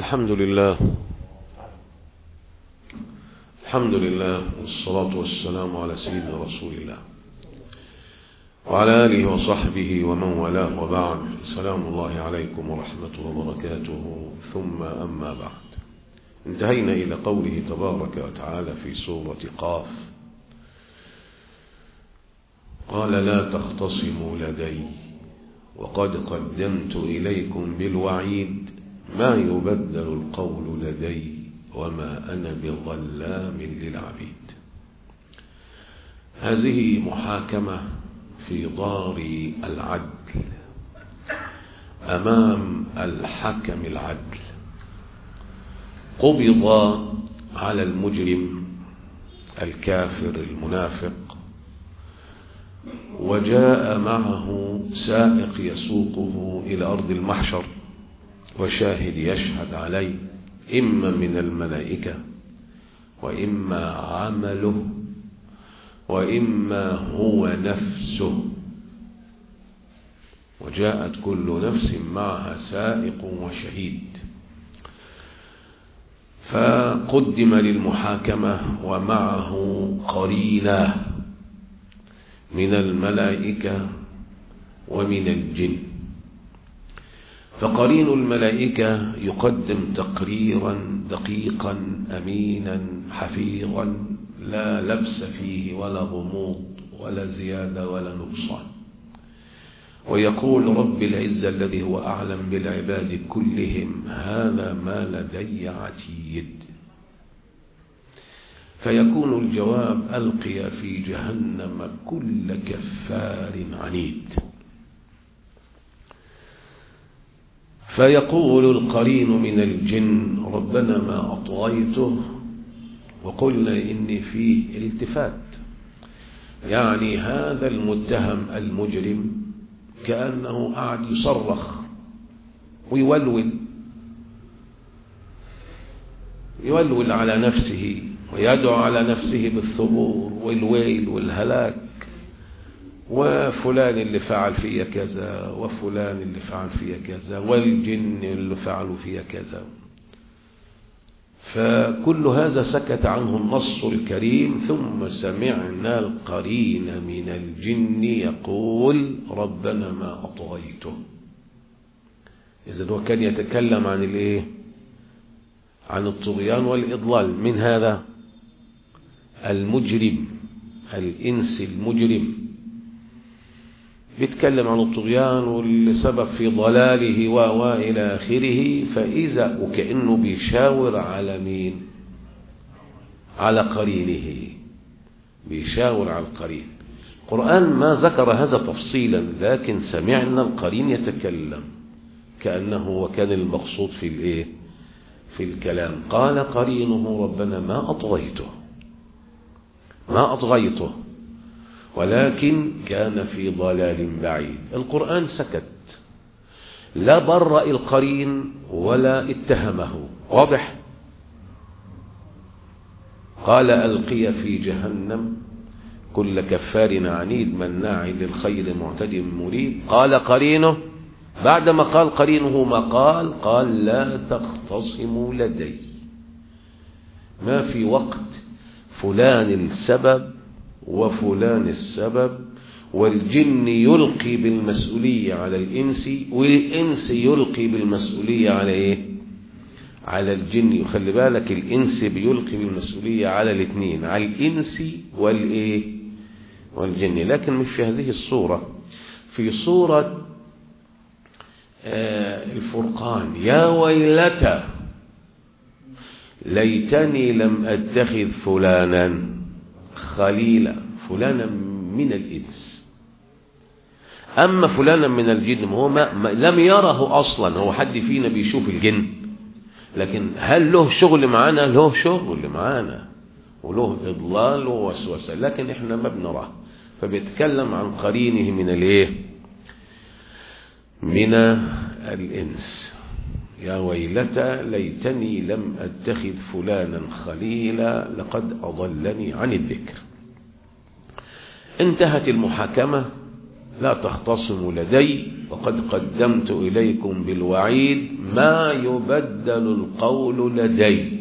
الحمد لله الحمد لله والصلاة والسلام على سيدنا رسول الله وعلى آله وصحبه ومن والاه وبعد سلام الله عليكم ورحمة الله وبركاته ثم أما بعد انتهينا إلى قوله تبارك وتعالى في سورة قاف قال لا تختصموا لدي وقد قدمت إليكم بالوعيد ما يبدل القول لدي وما أنا بظلام للعبيد هذه محاكمة في دار العدل أمام الحكم العدل قبض على المجرم الكافر المنافق وجاء معه سائق يسوقه إلى أرض المحشر وشاهد يشهد عليه إما من الملائكة وإما عمله وإما هو نفسه وجاءت كل نفس معها سائق وشهيد فقدم للمحاكمة ومعه قريناه من الملائكة ومن الجن فقرين الملائكة يقدم تقريرا دقيقا أمينا حفيظا لا لبس فيه ولا غموض ولا زيادة ولا نقصان ويقول رب العزة الذي هو أعلم بالعباد كلهم هذا ما لدي عتيد فيكون الجواب ألقي في جهنم كل كفار عنيد فيقول القرين من الجن ربنا ما أطغيته وقلنا إني فيه التفات يعني هذا المتهم المجرم كأنه قاعد يصرخ ويولول يولول على نفسه ويدعو على نفسه بالثبور والويل والهلاك وفلان اللي فعل فيا كذا وفلان اللي فعل فيا كذا والجن اللي فعلوا فيا كذا فكل هذا سكت عنه النص الكريم ثم سمعنا القرين من الجن يقول ربنا ما أطغيته إذا هو كان يتكلم عن الايه عن الطغيان والإضلال من هذا المجرم الإنس المجرم بيتكلم عن الطغيان والسبب في ضلاله وإلى آخره فإذا وكأنه بيشاور على مين على قرينه بيشاور على القرين القرآن ما ذكر هذا تفصيلا لكن سمعنا القرين يتكلم كأنه وكان المقصود في الايه في الكلام قال قرينه ربنا ما أطغيته ما أطغيته ولكن كان في ضلال بعيد القرآن سكت لا برأ القرين ولا اتهمه واضح قال ألقي في جهنم كل كفار عنيد مناع للخير معتد مريب قال قرينه بعدما قال قرينه ما قال قال لا تختصموا لدي ما في وقت فلان السبب وفلان السبب والجن يلقي بالمسؤولية على الإنس والإنس يلقي بالمسؤولية على إيه على الجن يخلي بالك الإنس بيلقي بالمسؤولية على الاثنين على الإنس والإيه والجن لكن مش في هذه الصورة في صورة آه الفرقان يا ويلتى ليتني لم أتخذ فلانا خليلا فلانا من الإنس أما فلانا من الجن هو ما ما لم يره أصلا هو حد فينا بيشوف الجن لكن هل له شغل معانا له شغل معانا وله إضلال ووسوسة لكن إحنا ما بنراه فبيتكلم عن قرينه من الايه من الإنس يا ويلتى ليتني لم أتخذ فلانا خليلا لقد أضلني عن الذكر انتهت المحاكمة لا تختصم لدي وقد قدمت إليكم بالوعيد ما يبدل القول لدي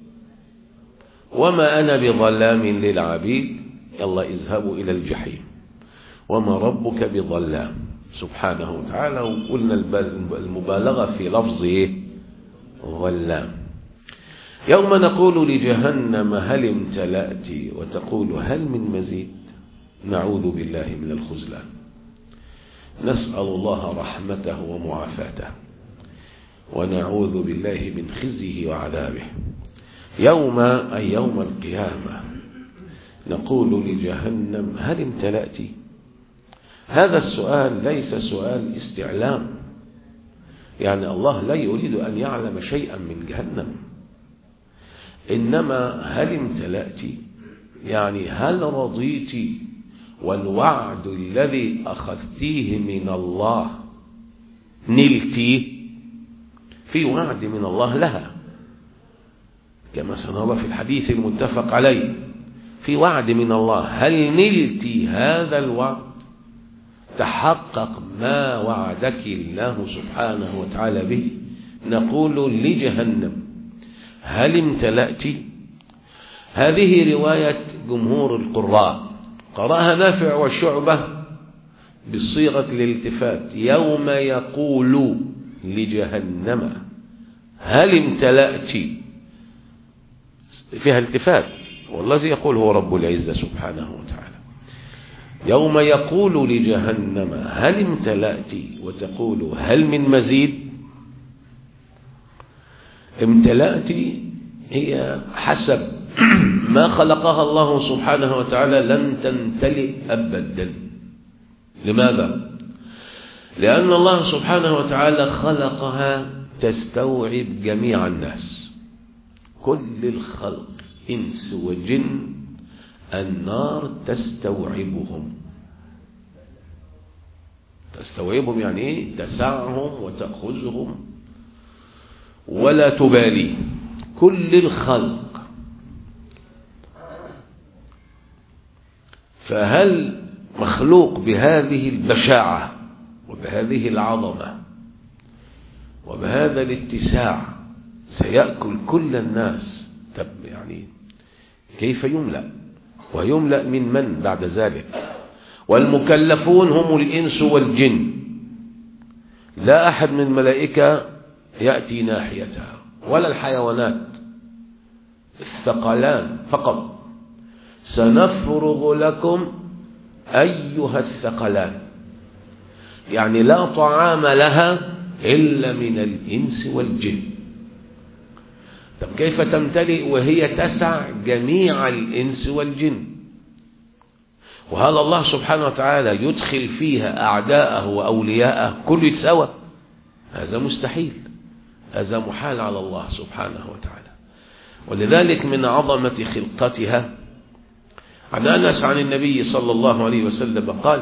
وما أنا بظلام للعبيد يلا اذهبوا إلى الجحيم وما ربك بظلام سبحانه وتعالى وقلنا المبالغة في لفظ ظلام يوم نقول لجهنم هل امتلأت وتقول هل من مزيد نعوذ بالله من الخزلان نسأل الله رحمته ومعافاته ونعوذ بالله من خزيه وعذابه يوم أي يوم القيامة نقول لجهنم هل امتلأت هذا السؤال ليس سؤال استعلام يعني الله لا يريد أن يعلم شيئا من جهنم إنما هل امتلأت يعني هل رضيت والوعد الذي أخذتيه من الله نلتيه في وعد من الله لها كما سنرى في الحديث المتفق عليه في وعد من الله هل نلت هذا الوعد تحقق ما وعدك الله سبحانه وتعالى به نقول لجهنم هل امتلأت هذه رواية جمهور القراء قرأها نافع والشعبة بصيغة الالتفات يوم يقول لجهنم هل امتلأت فيها التفات والذي يقول هو رب العزة سبحانه وتعالى يوم يقول لجهنم هل امتلأت وتقول هل من مزيد امتلأت هي حسب ما خلقها الله سبحانه وتعالى لن تمتلئ أبدا لماذا؟ لأن الله سبحانه وتعالى خلقها تستوعب جميع الناس كل الخلق إنس وجن النار تستوعبهم تستوعبهم يعني ايه تسعهم وتأخذهم ولا تبالي كل الخلق فهل مخلوق بهذه البشاعة وبهذه العظمة وبهذا الاتساع سيأكل كل الناس طب يعني كيف يملأ ويملأ من من بعد ذلك والمكلفون هم الإنس والجن لا أحد من الملائكة يأتي ناحيتها ولا الحيوانات الثقلان فقط سنفرغ لكم أيها الثقلان يعني لا طعام لها إلا من الإنس والجن طب كيف تمتلئ وهي تسع جميع الإنس والجن وهل الله سبحانه وتعالى يدخل فيها أعداءه وأولياءه كل يتسوى هذا مستحيل هذا محال على الله سبحانه وتعالى ولذلك من عظمة خلقتها عن أنس عن النبي صلى الله عليه وسلم قال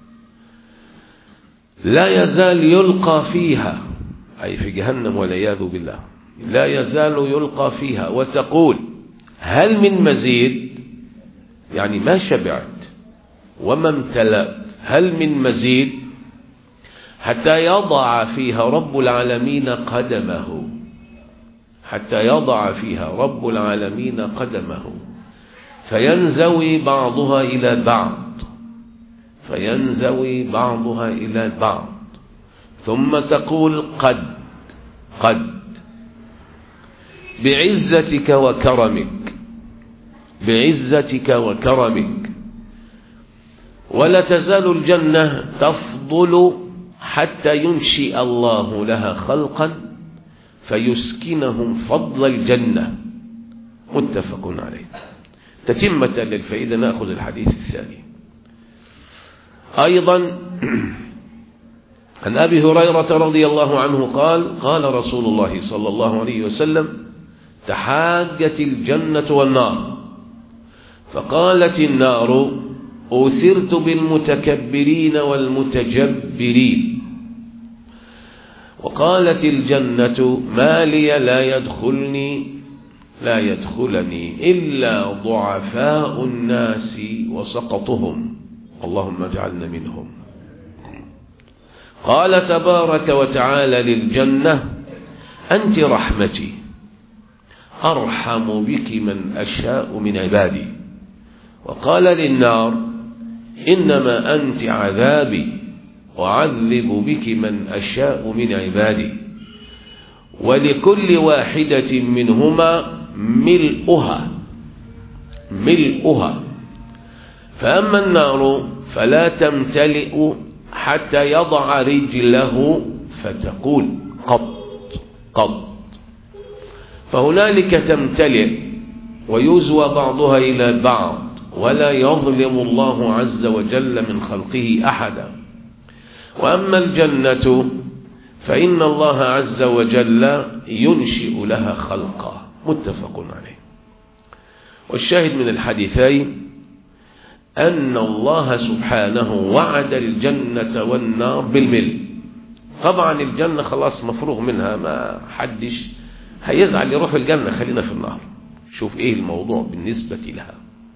لا يزال يلقى فيها أي في جهنم والعياذ بالله لا يزال يلقى فيها وتقول هل من مزيد يعني ما شبعت وما امتلأت هل من مزيد حتى يضع فيها رب العالمين قدمه حتى يضع فيها رب العالمين قدمه فينزوي بعضها إلى بعض فينزوي بعضها إلى بعض ثم تقول قد قد بعزتك وكرمك بعزتك وكرمك ولا تزال الجنة تفضل حتى ينشئ الله لها خلقا فيسكنهم فضل الجنة متفق عليه تتمة للفائدة نأخذ الحديث الثاني أيضا عن أبي هريرة رضي الله عنه قال قال رسول الله صلى الله عليه وسلم تحاجت الجنة والنار فقالت النار أوثرت بالمتكبرين والمتجبرين وقالت الجنة ما لي لا يدخلني لا يدخلني إلا ضعفاء الناس وسقطهم اللهم اجعلنا منهم قال تبارك وتعالى للجنة أنت رحمتي أرحم بك من أشاء من عبادي وقال للنار إنما أنت عذابي أعذب بك من أشاء من عبادي ولكل واحدة منهما ملؤها ملؤها فأما النار فلا تمتلئ حتى يضع رجله فتقول قط قط فهنالك تمتلئ ويزوى بعضها إلى بعض ولا يظلم الله عز وجل من خلقه أحدا وأما الجنة فإن الله عز وجل ينشئ لها خلقا متفق عليه والشاهد من الحديثين أن الله سبحانه وعد الجنة والنار بالملء طبعا الجنة خلاص مفروغ منها ما حدش هيزعل يروح الجنة خلينا في النار شوف ايه الموضوع بالنسبة لها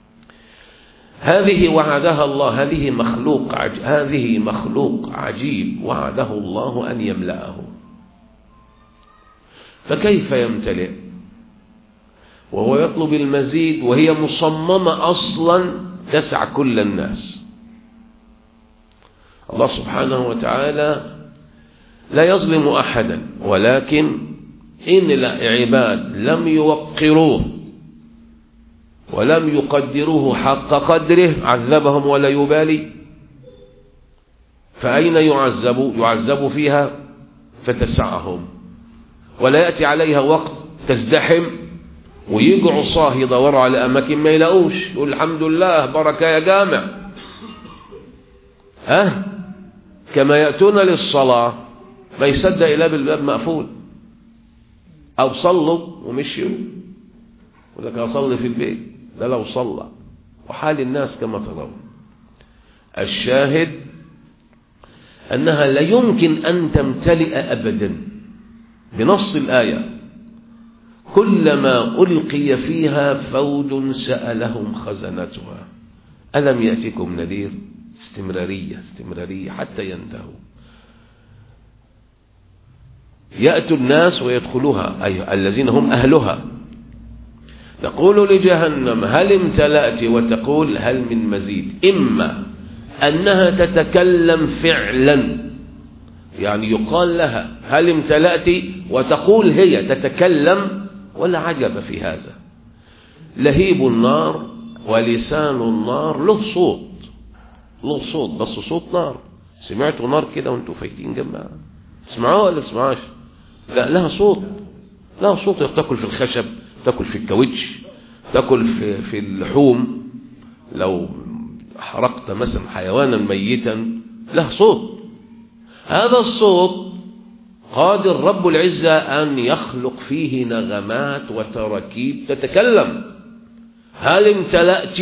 هذه وعدها الله هذه مخلوق عج... هذه مخلوق عجيب وعده الله أن يملأه فكيف يمتلئ وهو يطلب المزيد وهي مصممة أصلا تسع كل الناس الله سبحانه وتعالى لا يظلم أحدا ولكن إن العباد لم يوقروه ولم يقدروه حق قدره عذبهم ولا يبالي فأين يعذب يعذب فيها فتسعهم ولا يأتي عليها وقت تزدحم ويجوا عصاه يدوروا على أماكن ما يلاقوش يقول الحمد لله بركة يا جامع ها أه؟ كما يأتون للصلاة ما يصدق إلا بالباب مقفول أو صلوا ومشيوا يقول لك أصلي في البيت ده لو صلى وحال الناس كما ترون الشاهد أنها لا يمكن أن تمتلئ أبدا بنص الآية كلما ألقي فيها فوج سألهم خزنتها ألم يأتكم نذير استمرارية استمرارية حتى ينتهوا يأتي الناس ويدخلوها أي الذين هم أهلها تقول لجهنم هل امتلأت وتقول هل من مزيد إما أنها تتكلم فعلا يعني يقال لها هل امتلأت وتقول هي تتكلم ولا عجب في هذا لهيب النار ولسان النار له صوت له صوت بس صوت نار سمعتوا نار كده وانتوا فايتين جنبها تسمعوها ولا تسمعوهاش لا لها صوت لها صوت تاكل في الخشب تاكل في الكاوتش تاكل في في اللحوم لو حرقت مثلا حيوانا ميتا له صوت هذا الصوت قادر رب العزة أن يخلق فيه نغمات وتركيب تتكلم هل امتلأت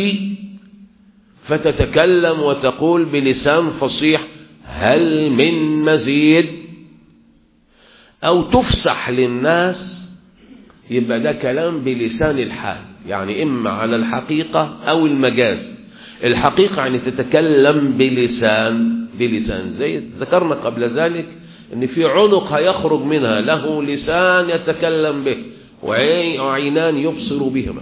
فتتكلم وتقول بلسان فصيح هل من مزيد أو تفسح للناس يبقى ده كلام بلسان الحال يعني إما على الحقيقة أو المجاز الحقيقة يعني تتكلم بلسان بلسان زي ذكرنا قبل ذلك ان في عنق هيخرج منها له لسان يتكلم به وعينان يبصر بهما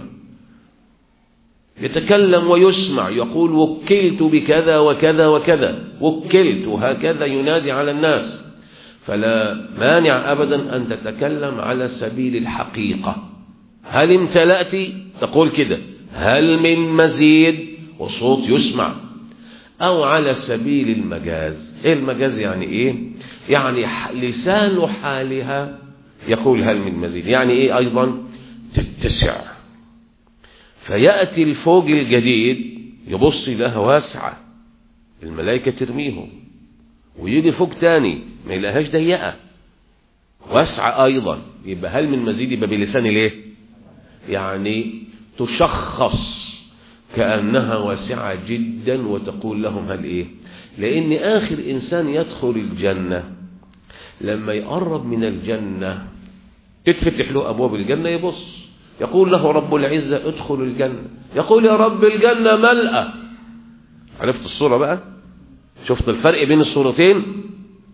يتكلم ويسمع يقول وكلت بكذا وكذا وكذا وكلت وهكذا ينادي على الناس فلا مانع أبدا أن تتكلم على سبيل الحقيقة هل امتلأت تقول كده هل من مزيد وصوت يسمع أو على سبيل المجاز إيه المجاز يعني إيه يعني لسان حالها يقول هل من مزيد يعني إيه أيضا تتسع فيأتي الفوق الجديد يبص لها واسعة الملائكة ترميهم ويجي فوق تاني ما يلاقيهاش ضيقة واسعة أيضا يبقى هل من مزيد يبقى بلسان الايه يعني تشخص كأنها واسعة جدا وتقول لهم هل ايه لأن آخر إنسان يدخل الجنة لما يقرب من الجنة تتفتح له أبواب الجنة يبص يقول له رب العزة ادخل الجنة يقول يا رب الجنة ملأة عرفت الصورة بقى شفت الفرق بين الصورتين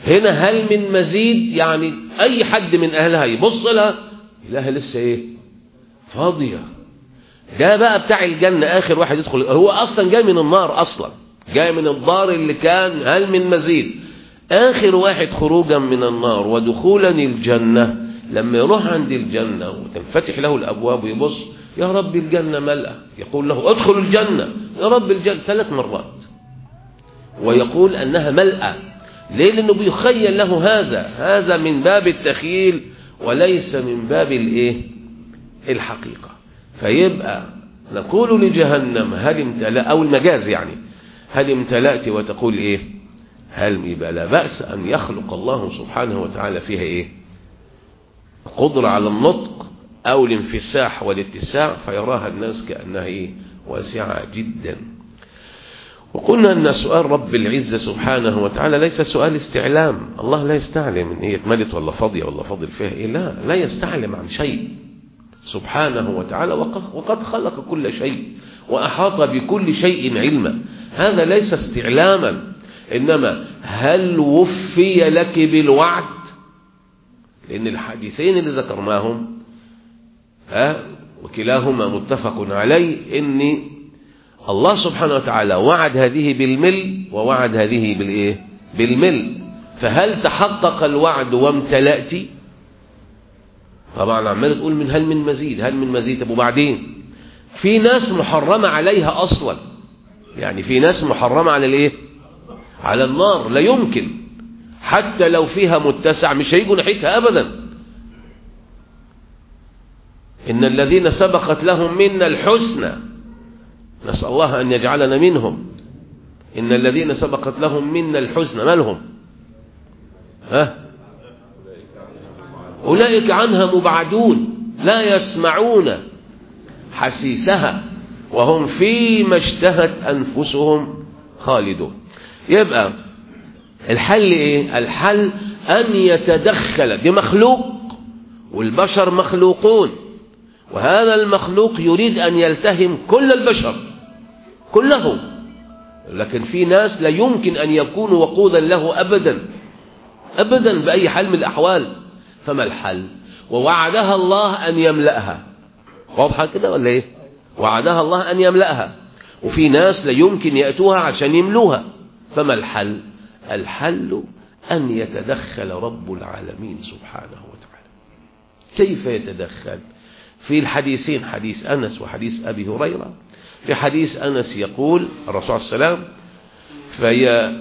هنا هل من مزيد يعني اي حد من اهلها يبص لها لها لسه ايه فاضيه ده بقى بتاع الجنه اخر واحد يدخل هو اصلا جاي من النار اصلا جاي من الدار اللي كان هل من مزيد اخر واحد خروجا من النار ودخولا الجنه لما يروح عند الجنه وتنفتح له الابواب ويبص يا رب الجنه ملأ يقول له ادخل الجنه يا رب الجنه ثلاث مرات ويقول انها ملأ ليه لانه بيخيل له هذا هذا من باب التخيل وليس من باب الايه الحقيقه فيبقى نقول لجهنم هل امتلأ او المجاز يعني هل امتلأت وتقول ايه هل يبقى لا بأس ان يخلق الله سبحانه وتعالى فيها ايه قدرة على النطق او الانفساح والاتساع فيراها الناس كأنها ايه واسعة جدا وقلنا أن سؤال رب العزة سبحانه وتعالى ليس سؤال استعلام الله لا يستعلم إن هي اتملت ولا فاضية ولا فاضل فيها إيه لا لا يستعلم عن شيء سبحانه وتعالى وقد خلق كل شيء وأحاط بكل شيء علما هذا ليس استعلاما إنما هل وفي لك بالوعد لأن الحديثين اللي ذكرناهم ها وكلاهما متفق عليه إن الله سبحانه وتعالى وعد هذه بالمل ووعد هذه بالايه بالمل فهل تحقق الوعد وامتلأت طبعا عمال تقول من هل من مزيد هل من مزيد طب وبعدين في ناس محرمة عليها أصلا يعني في ناس محرمة على الايه على النار لا يمكن حتى لو فيها متسع مش هيجوا ناحيتها أبدا إن الذين سبقت لهم منا الحسنى نسأل الله أن يجعلنا منهم إن الذين سبقت لهم منا الحسنى ما لهم ها أولئك عنها مبعدون لا يسمعون حسيسها وهم فيما اشتهت أنفسهم خالدون يبقى الحل إيه الحل أن يتدخل بمخلوق والبشر مخلوقون وهذا المخلوق يريد أن يلتهم كل البشر كلهم لكن في ناس لا يمكن أن يكونوا وقودا له أبدا أبدا بأي حال من الأحوال فما الحل ووعدها الله أن يملأها واضحة كده ولا إيه وعدها الله أن يملأها وفي ناس لا يمكن يأتوها عشان يملوها فما الحل الحل أن يتدخل رب العالمين سبحانه وتعالى كيف يتدخل في الحديثين حديث أنس وحديث أبي هريرة في حديث أنس يقول الرسول صلى الله عليه وسلم في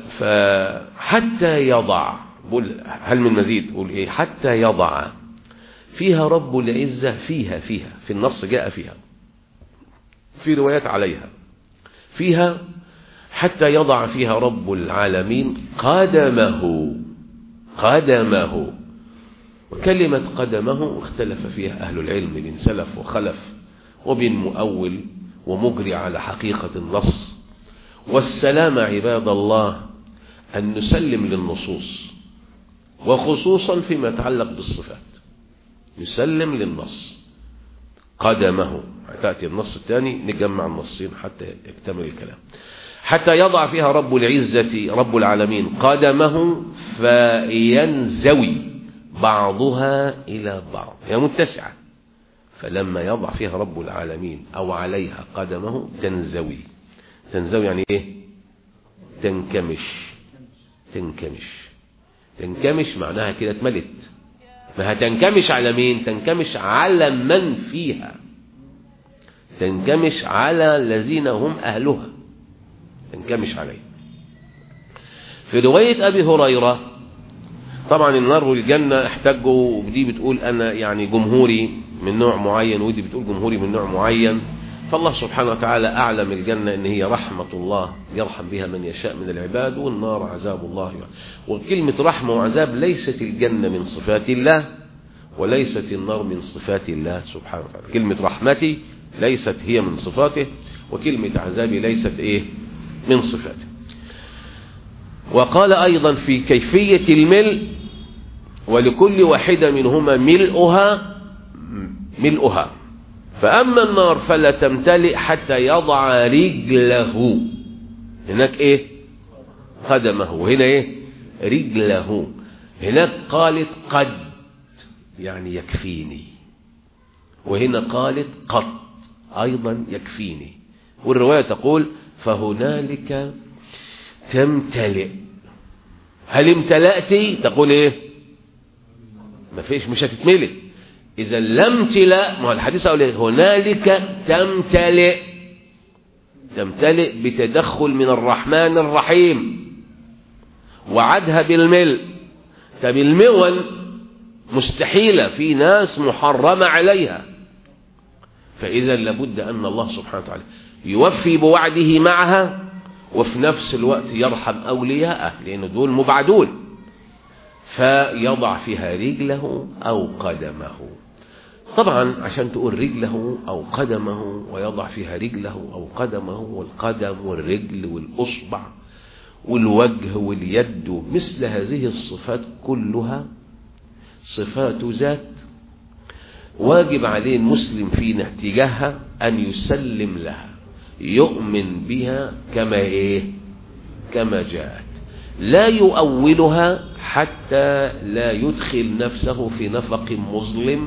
فحتى يضع هل من مزيد قول إيه حتى يضع فيها رب العزة فيها فيها في النص جاء فيها في روايات عليها فيها حتى يضع فيها رب العالمين قدمه قدمه وكلمة قدمه اختلف فيها أهل العلم بين سلف وخلف وبين مؤول ومجري على حقيقة النص والسلام عباد الله أن نسلم للنصوص وخصوصا فيما يتعلق بالصفات نسلم للنص قدمه تأتي النص الثاني نجمع النصين حتى يكتمل الكلام حتى يضع فيها رب العزة رب العالمين قدمه فينزوي بعضها إلى بعض هي متسعة فلما يضع فيها رب العالمين أو عليها قدمه تنزوي تنزوي يعني إيه تنكمش تنكمش تنكمش معناها كده اتملت ما هتنكمش على مين تنكمش على من فيها تنكمش على الذين هم أهلها تنكمش عليه في رواية أبي هريرة طبعا النار والجنة احتجوا ودي بتقول أنا يعني جمهوري من نوع معين ودي بتقول جمهوري من نوع معين فالله سبحانه وتعالى أعلم الجنة إن هي رحمة الله يرحم بها من يشاء من العباد والنار عذاب الله وكلمة رحمة وعذاب ليست الجنة من صفات الله وليست النار من صفات الله سبحانه وتعالى كلمة رحمتي ليست هي من صفاته وكلمة عذابي ليست إيه من صفاته وقال أيضا في كيفية الملء ولكل واحدة منهما ملؤها ملؤها فأما النار فلا تمتلئ حتى يضع رجله هناك ايه قدمه وهنا ايه رجله هناك قالت قد يعني يكفيني وهنا قالت قط أيضا يكفيني والرواية تقول فهنالك تمتلئ هل امتلأتي تقول ايه ما فيش مش هتتملئ اذا لم امتلأ ما الحديث اقول ايه هنالك تمتلئ تمتلئ بتدخل من الرحمن الرحيم وعدها بالملء طب المول مستحيلة في ناس محرمة عليها فإذا لابد أن الله سبحانه وتعالى يوفي بوعده معها وفي نفس الوقت يرحم أولياءه لأن دول مبعدون فيضع فيها رجله أو قدمه طبعا عشان تقول رجله أو قدمه ويضع فيها رجله أو قدمه والقدم والرجل والأصبع والوجه واليد مثل هذه الصفات كلها صفات ذات واجب عليه المسلم فينا اتجاهها أن يسلم لها يؤمن بها كما إيه كما جاءت لا يؤولها حتى لا يدخل نفسه في نفق مظلم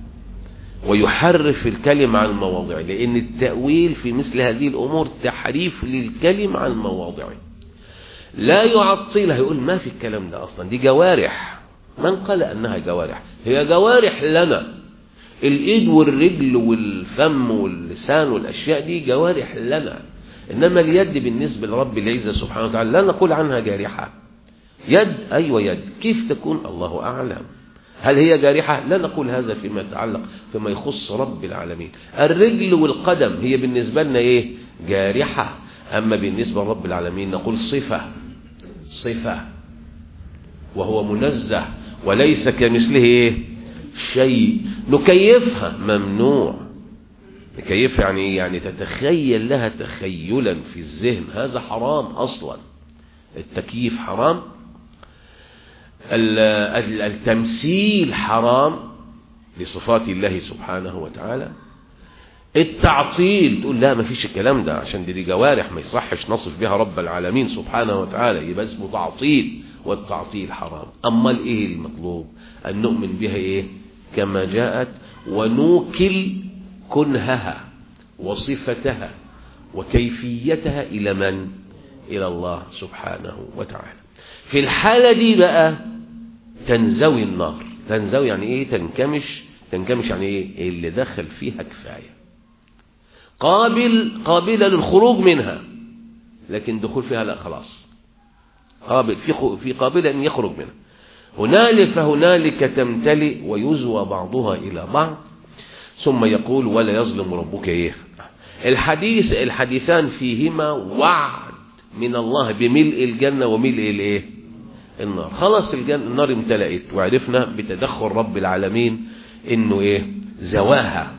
ويحرف الكلم عن مواضعه لأن التأويل في مثل هذه الأمور تحريف للكلم عن مواضعه لا يعطلها يقول ما في الكلام ده أصلا دي جوارح من قال أنها جوارح هي جوارح لنا الإيد والرجل والفم واللسان والأشياء دي جوارح لنا إنما اليد بالنسبة لرب العزة سبحانه وتعالى لا نقول عنها جارحة يد أيوة يد كيف تكون الله أعلم هل هي جارحة لا نقول هذا فيما يتعلق فيما يخص رب العالمين الرجل والقدم هي بالنسبة لنا إيه جارحة أما بالنسبة لرب العالمين نقول صفة صفة وهو منزه وليس كمثله إيه شيء نكيفها ممنوع نكيفها يعني إيه يعني تتخيل لها تخيلا في الذهن هذا حرام أصلا التكييف حرام التمثيل حرام لصفات الله سبحانه وتعالى التعطيل تقول لا ما فيش الكلام ده عشان دي, دي جوارح ما يصحش نصف بها رب العالمين سبحانه وتعالى يبقى اسمه تعطيل والتعطيل حرام أما الايه المطلوب أن نؤمن بها ايه كما جاءت ونوكل كنهها وصفتها وكيفيتها إلى من إلى الله سبحانه وتعالى في الحالة دي بقى تنزوي النار تنزوي يعني ايه تنكمش تنكمش يعني ايه اللي دخل فيها كفاية قابل قابلة للخروج منها لكن دخول فيها لا خلاص قابل في في قابلة ان يخرج منها هنالك فهنالك تمتلئ ويزوى بعضها الى بعض ثم يقول ولا يظلم ربك ايه الحديث الحديثان فيهما وعد من الله بملء الجنة وملء الايه النار خلاص الجنة النار امتلأت وعرفنا بتدخل رب العالمين انه ايه زواها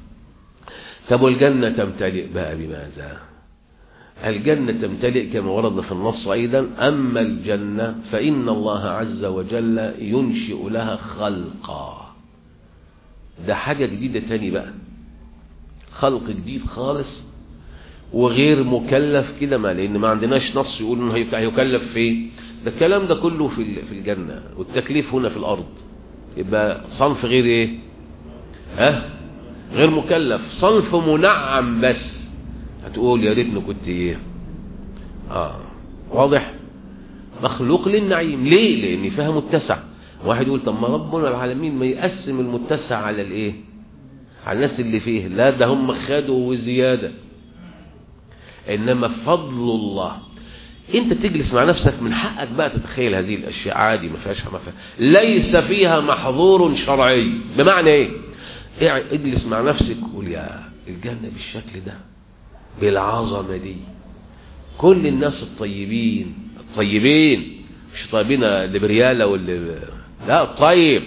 طب والجنة تمتلئ بقى بماذا الجنة تمتلئ كما ورد في النص أيضا أما الجنة فإن الله عز وجل ينشئ لها خلقا ده حاجة جديدة تاني بقى خلق جديد خالص وغير مكلف كده ما لأن ما عندناش نص يقول إنه هيكلف فيه ده الكلام ده كله في في الجنة والتكليف هنا في الأرض يبقى صنف غير إيه ها غير مكلف صنف منعم بس هتقول يا ريتني كنت إيه آه واضح مخلوق للنعيم ليه لأن فيها متسع واحد يقول طب ما ربنا العالمين ما يقسم المتسع على الإيه على الناس اللي فيه لا ده هم خدوا وزيادة إنما فضل الله انت تجلس مع نفسك من حقك بقى تتخيل هذه الاشياء عادي ما فيهاش ما فيها ليس فيها محظور شرعي بمعنى ايه اجلس مع نفسك قول يا الجنه بالشكل ده بالعظمه دي كل الناس الطيبين الطيبين مش طيبين اللي برياله واللي لا طيب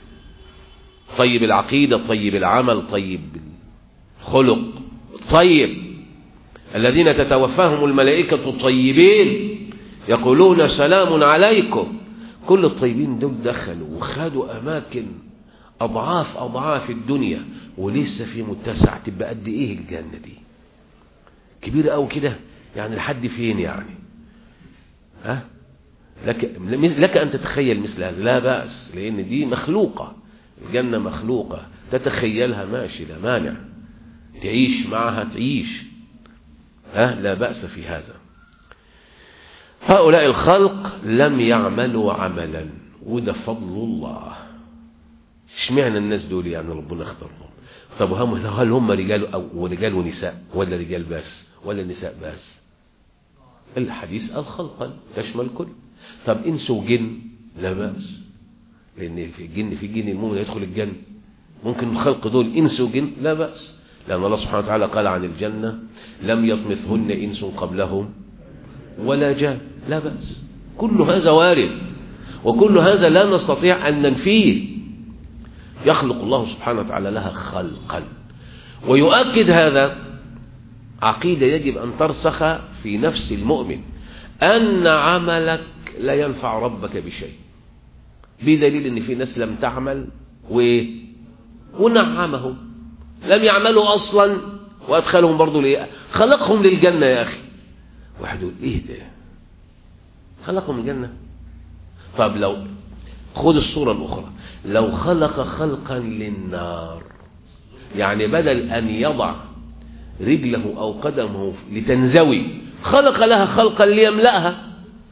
طيب العقيده طيب العمل طيب الخلق طيب الذين تتوفاهم الملائكة طيبين يقولون سلام عليكم كل الطيبين دول دخلوا وخدوا أماكن أضعاف أضعاف الدنيا ولسه في متسع تبقى قد إيه الجنة دي كبيرة أو كده يعني لحد فين يعني ها لك, لك أن تتخيل مثل هذا لا بأس لأن دي مخلوقة الجنة مخلوقة تتخيلها ماشي لا مانع تعيش معها تعيش ها لا بأس في هذا هؤلاء الخلق لم يعملوا عملا وده فضل الله اشمعنى الناس دول يعني ربنا اختارهم طب هم هل هم رجال او ورجال ونساء ولا رجال بس ولا نساء بس الحديث قال خلقا تشمل الكل طب انس وجن لا باس لان في الجن في جن المؤمن يدخل الجنه ممكن الخلق دول انس وجن لا باس لان الله سبحانه وتعالى قال عن الجنه لم يطمثهن انس قبلهم ولا جان لا باس كل هذا وارد وكل هذا لا نستطيع ان ننفيه يخلق الله سبحانه وتعالى لها خلقا ويؤكد هذا عقيدة يجب أن ترسخ في نفس المؤمن أن عملك لا ينفع ربك بشيء بدليل أن في ناس لم تعمل و... ونعمهم لم يعملوا أصلا وأدخلهم برضو ليه خلقهم للجنة يا أخي واحد يقول إيه ده خلقهم الجنة طب لو خذ الصورة الأخرى لو خلق خلقا للنار يعني بدل أن يضع رجله أو قدمه لتنزوي خلق لها خلقا ليملأها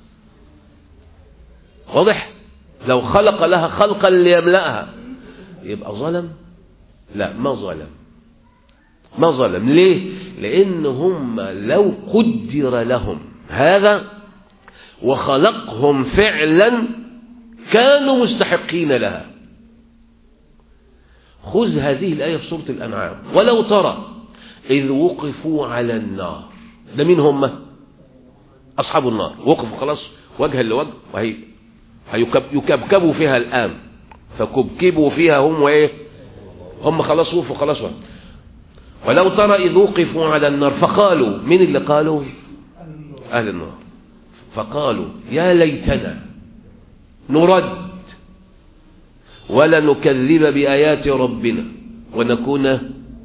واضح لو خلق لها خلقا ليملأها يبقى ظلم لا ما ظلم ما ظلم ليه لأن هم لو قدر لهم هذا وخلقهم فعلا كانوا مستحقين لها خذ هذه الآية في سورة الأنعام ولو ترى إذ وقفوا على النار ده مين هم أصحاب النار وقفوا خلاص وجها لوجه وهي يكبكبوا فيها الآن فكبكبوا فيها هم وإيه هم خلاص وقفوا خلاص وقف. ولو ترى إذ وقفوا على النار فقالوا مين اللي قالوا أهل النار فقالوا يا ليتنا نرد ولا نكذب بآيات ربنا ونكون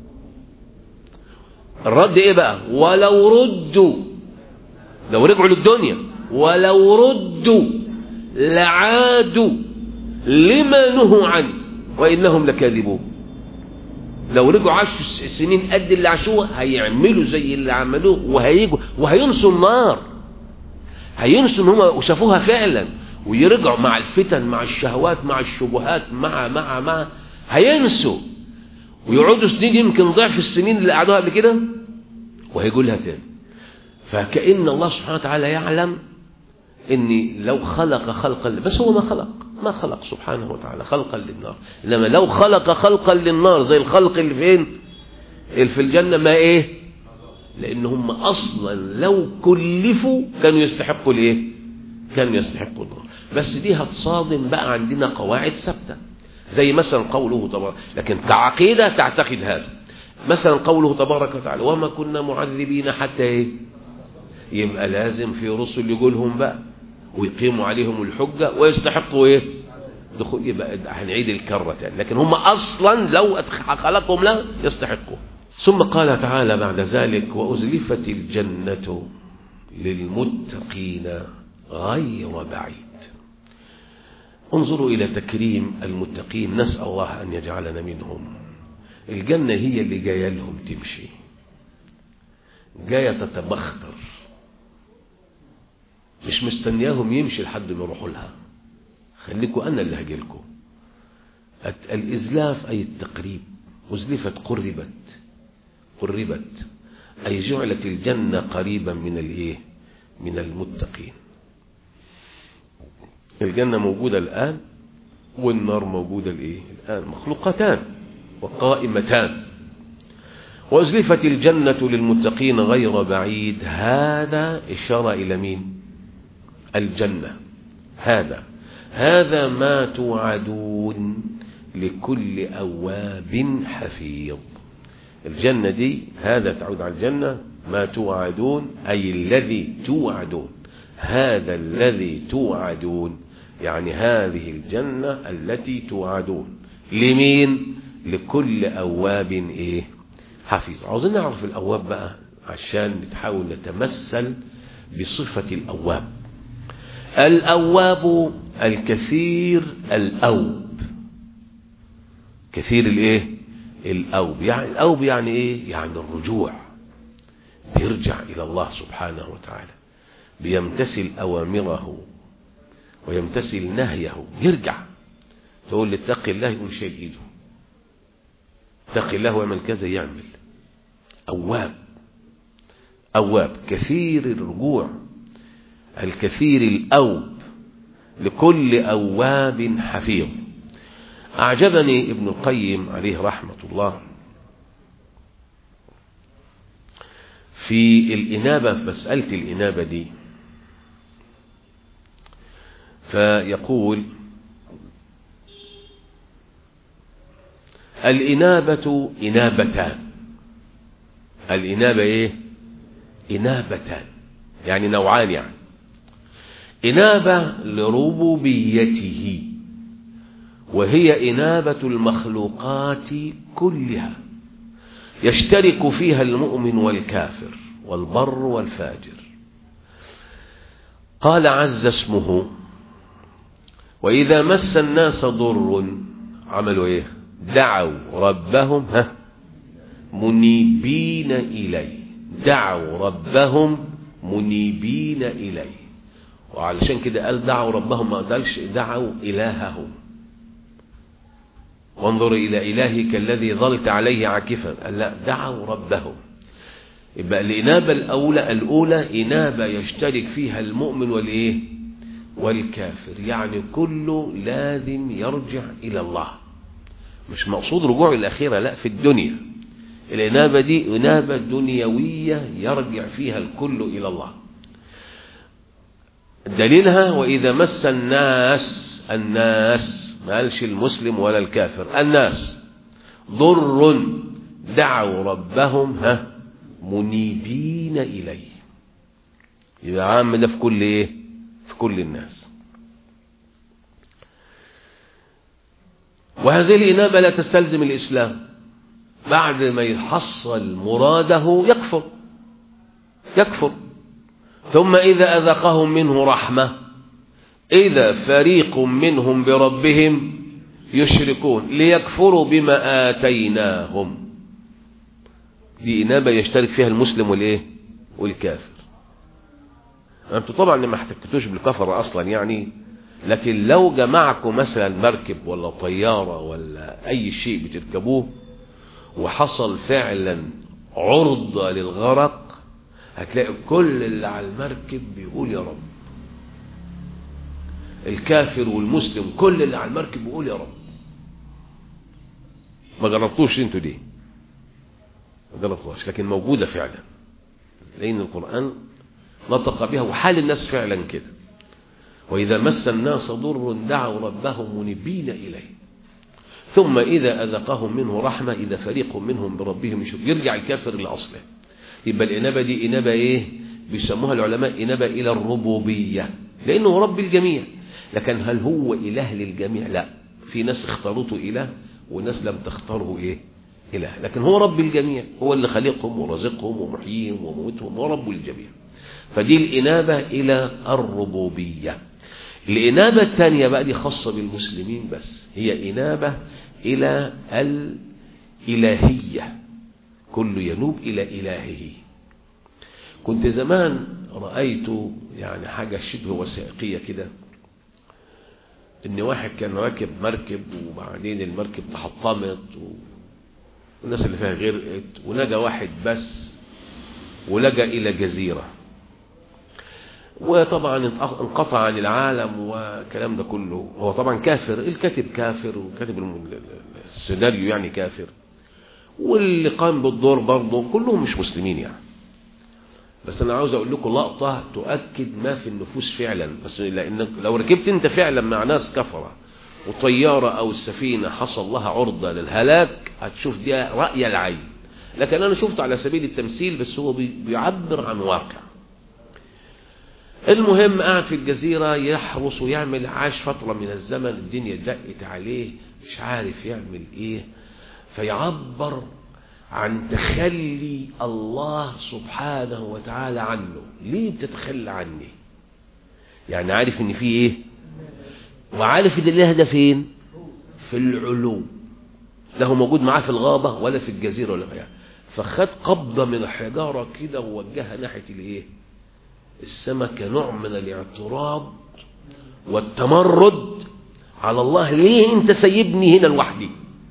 الرد ايه بقى ولو ردوا لو رجعوا للدنيا ولو ردوا لعادوا لما نهوا عنه وإنهم لكاذبون لو رجعوا عاشوا سنين قد اللي عاشوها هيعملوا زي اللي عملوه وهيجوا وهينسوا النار هينسوا ان هم وشافوها فعلا ويرجعوا مع الفتن مع الشهوات مع الشبهات مع مع مع هينسوا ويقعدوا سنين يمكن ضعف السنين اللي قعدوها قبل كده وهيقول لها تاني فكأن الله سبحانه وتعالى يعلم ان لو خلق خلقا بس هو ما خلق ما خلق سبحانه وتعالى خلقا للنار انما لو خلق خلقا للنار زي الخلق اللي فين اللي في الجنة ما ايه لان هم اصلا لو كلفوا كانوا يستحقوا الايه كانوا يستحقوا النار بس دي هتصادم بقى عندنا قواعد ثابته زي مثلا قوله تبارك لكن كعقيدة تعتقد هذا مثلا قوله تبارك وتعالى وما كنا معذبين حتى ايه يبقى لازم في رسل يقولهم بقى ويقيموا عليهم الحجة ويستحقوا ايه دخول يبقى هنعيد الكرة تاني لكن هم اصلا لو خلقهم لا يستحقوا ثم قال تعالى بعد ذلك وأزلفت الجنة للمتقين غير بعيد انظروا إلى تكريم المتقين نسأل الله أن يجعلنا منهم الجنة هي اللي جاية لهم تمشي جاية تتبختر مش مستنياهم يمشي لحد ما يروحوا لها خليكوا أنا اللي هجي لكم الإزلاف أي التقريب أزلفت قربت قربت أي جعلت الجنة قريبا من الإيه من المتقين الجنة موجودة الآن والنار موجودة الإيه الآن مخلوقتان وقائمتان وأزلفت الجنة للمتقين غير بعيد هذا إشارة إلى مين الجنة هذا هذا ما توعدون لكل أواب حفيظ الجنة دي هذا تعود على الجنة ما توعدون أي الذي توعدون هذا الذي توعدون يعني هذه الجنة التي توعدون لمين لكل أواب إيه حفيظ عاوزين نعرف الأواب بقى عشان نتحاول نتمثل بصفة الأواب الأواب الكثير الأوب كثير الايه الأوب يعني الأوب يعني ايه يعني الرجوع بيرجع إلى الله سبحانه وتعالى بيمتثل أوامره ويمتثل نهيه يرجع تقول لي اتق الله يقول شيء ايده اتق الله ويعمل كذا يعمل أواب أواب كثير الرجوع الكثير الأوب لكل أواب حفيظ أعجبني ابن القيم عليه رحمة الله في الإنابة في مسألة الإنابة دي فيقول الإنابة إنابتان الإنابة إيه إنابتان يعني نوعان يعني إنابة لربوبيته وهي إنابة المخلوقات كلها يشترك فيها المؤمن والكافر والبر والفاجر قال عز اسمه وإذا مس الناس ضر عملوا إيه دعوا ربهم ها منيبين إليه دعوا ربهم منيبين إليه وعلشان كده قال دعوا ربهم ما قالش دعوا إلههم وانظر إلى إلهك الذي ظلت عليه عاكفا قال لا دعوا ربهم يبقى الإنابة الأولى الأولى إنابة يشترك فيها المؤمن والإيه والكافر يعني كله لازم يرجع إلى الله مش مقصود رجوع الأخيرة لا في الدنيا الإنابة دي إنابة دنيوية يرجع فيها الكل إلى الله دليلها وإذا مس الناس الناس ما قالش المسلم ولا الكافر الناس ضر دعوا ربهم ها منيبين إليه يبقى عام ده في كل إيه في كل الناس وهذه الإنابة لا تستلزم الإسلام بعد ما يحصل مراده يكفر يكفر ثم إذا أذقهم منه رحمة إذا فريق منهم بربهم يشركون ليكفروا بما آتيناهم دي إنابة يشترك فيها المسلم والإيه والكافر أنتوا طبعا ما احتكتوش بالكفر أصلا يعني لكن لو جمعكم مثلا مركب ولا طيارة ولا أي شيء بتركبوه وحصل فعلا عرضة للغرق هتلاقي كل اللي على المركب بيقول يا رب الكافر والمسلم كل اللي على المركب بيقول يا رب ما جربتوش انتوا دي ما جربتوش لكن موجودة فعلا لأن القرآن نطق بها وحال الناس فعلا كده وإذا مس الناس ضر دعوا ربهم منبين إليه ثم إذا أذقهم منه رحمة إذا فريق منهم بربهم يشرك يرجع الكافر لأصله يبقى الإنابة دي إنابة إيه بيسموها العلماء إنابة إلى الربوبية لأنه رب الجميع لكن هل هو إله للجميع لا في ناس اختاروته إله وناس لم تختاره إيه إله لكن هو رب الجميع هو اللي خلقهم ورزقهم ومحييهم وموتهم ورب الجميع فدي الإنابة إلى الربوبية الإنابة الثانية بقى دي خاصة بالمسلمين بس هي إنابة إلى الإلهية كل ينوب إلى إلهه كنت زمان رأيت يعني حاجة شبه وثائقية كده إن واحد كان راكب مركب وبعدين المركب تحطمت والناس اللي فيها غرقت ولقى واحد بس ولقى إلى جزيرة وطبعا انقطع عن العالم والكلام ده كله هو طبعا كافر الكاتب كافر وكاتب السيناريو يعني كافر واللي قام بالدور برضه كلهم مش مسلمين يعني بس انا عاوز اقول لكم لقطه تؤكد ما في النفوس فعلا بس لان لو ركبت انت فعلا مع ناس كفره وطياره او السفينه حصل لها عرضه للهلاك هتشوف دي راي العين لكن انا شفته على سبيل التمثيل بس هو بيعبر عن واقع المهم قاعد في الجزيرة يحرس ويعمل عاش فترة من الزمن الدنيا دقت عليه مش عارف يعمل ايه فيعبر عن تخلي الله سبحانه وتعالى عنه ليه بتتخلى عني يعني عارف ان في ايه وعارف ان الاله ده فين في العلو لا هو موجود معاه في الغابة ولا في الجزيرة ولا غيرها فخد قبضة من الحجارة كده ووجهها ناحية الايه السماء كنوع من الاعتراض والتمرد على الله ليه انت سيبني هنا لوحدي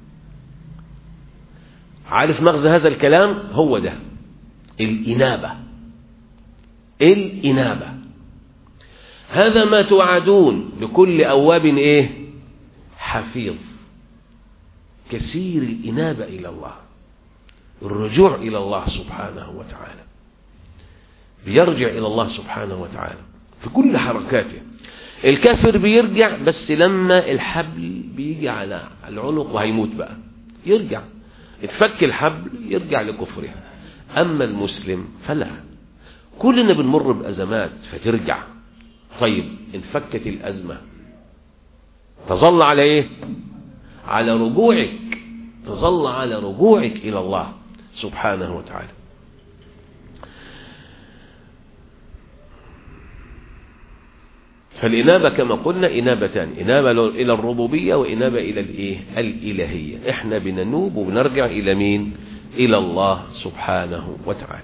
عارف مغزى هذا الكلام هو ده الإنابة الإنابة هذا ما توعدون لكل أواب إيه حفيظ كثير الإنابة إلى الله الرجوع إلى الله سبحانه وتعالى بيرجع إلى الله سبحانه وتعالى في كل حركاته الكافر بيرجع بس لما الحبل بيجي على العنق وهيموت بقى يرجع اتفك الحبل يرجع لكفره أما المسلم فلا كلنا بنمر بأزمات فترجع طيب انفكت الأزمة تظل على ايه على رجوعك تظل على رجوعك إلى الله سبحانه وتعالى فالإنابة كما قلنا إنابتان إنابة إلى الربوبية وإنابة إلى الإيه؟ الإلهية إحنا بننوب وبنرجع إلى مين إلى الله سبحانه وتعالى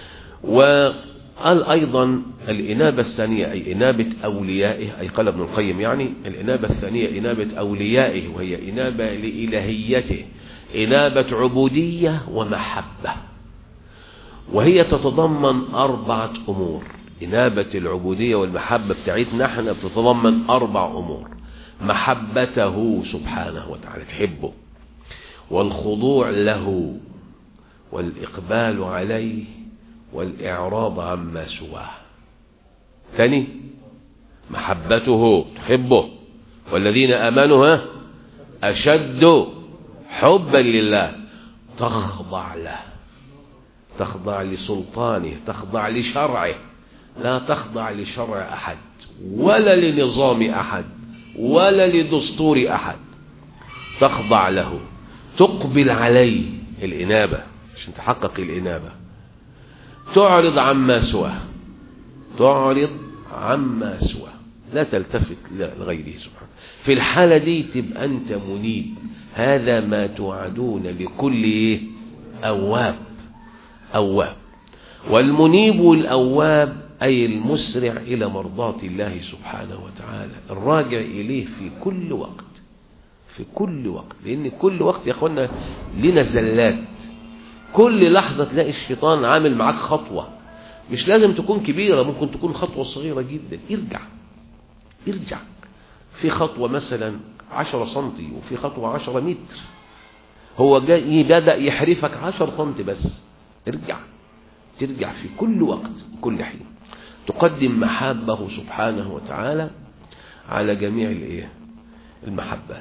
وقال أيضا الإنابة الثانية أي إنابة أوليائه أي قال ابن القيم يعني الإنابة الثانية إنابة أوليائه وهي إنابة لإلهيته إنابة عبودية ومحبة وهي تتضمن أربعة أمور إنابة العبودية والمحبة بتاعتنا احنا بتتضمن أربع أمور محبته سبحانه وتعالى تحبه والخضوع له والإقبال عليه والإعراض عما سواه ثاني محبته تحبه والذين آمنوا ها أشد حبا لله تخضع له تخضع لسلطانه تخضع لشرعه لا تخضع لشرع أحد ولا لنظام أحد ولا لدستور أحد تخضع له تقبل عليه الإنابة عشان تحقق الإنابة تعرض عما سواه تعرض عما سواه لا تلتفت لغيره سبحانه في الحالة دي تبقى أنت منيب هذا ما توعدون لكل أواب أواب والمنيب والأواب أي المسرع إلى مرضاة الله سبحانه وتعالى الراجع إليه في كل وقت في كل وقت لأن كل وقت يا أخوانا لنا زلات كل لحظة تلاقي الشيطان عامل معاك خطوة مش لازم تكون كبيرة ممكن تكون خطوة صغيرة جدا ارجع ارجع في خطوة مثلا عشرة سنتي وفي خطوة عشرة متر هو جاي بدأ يحرفك عشر سنتي بس ارجع ترجع في كل وقت كل حين تقدم محابه سبحانه وتعالى على جميع الايه المحبات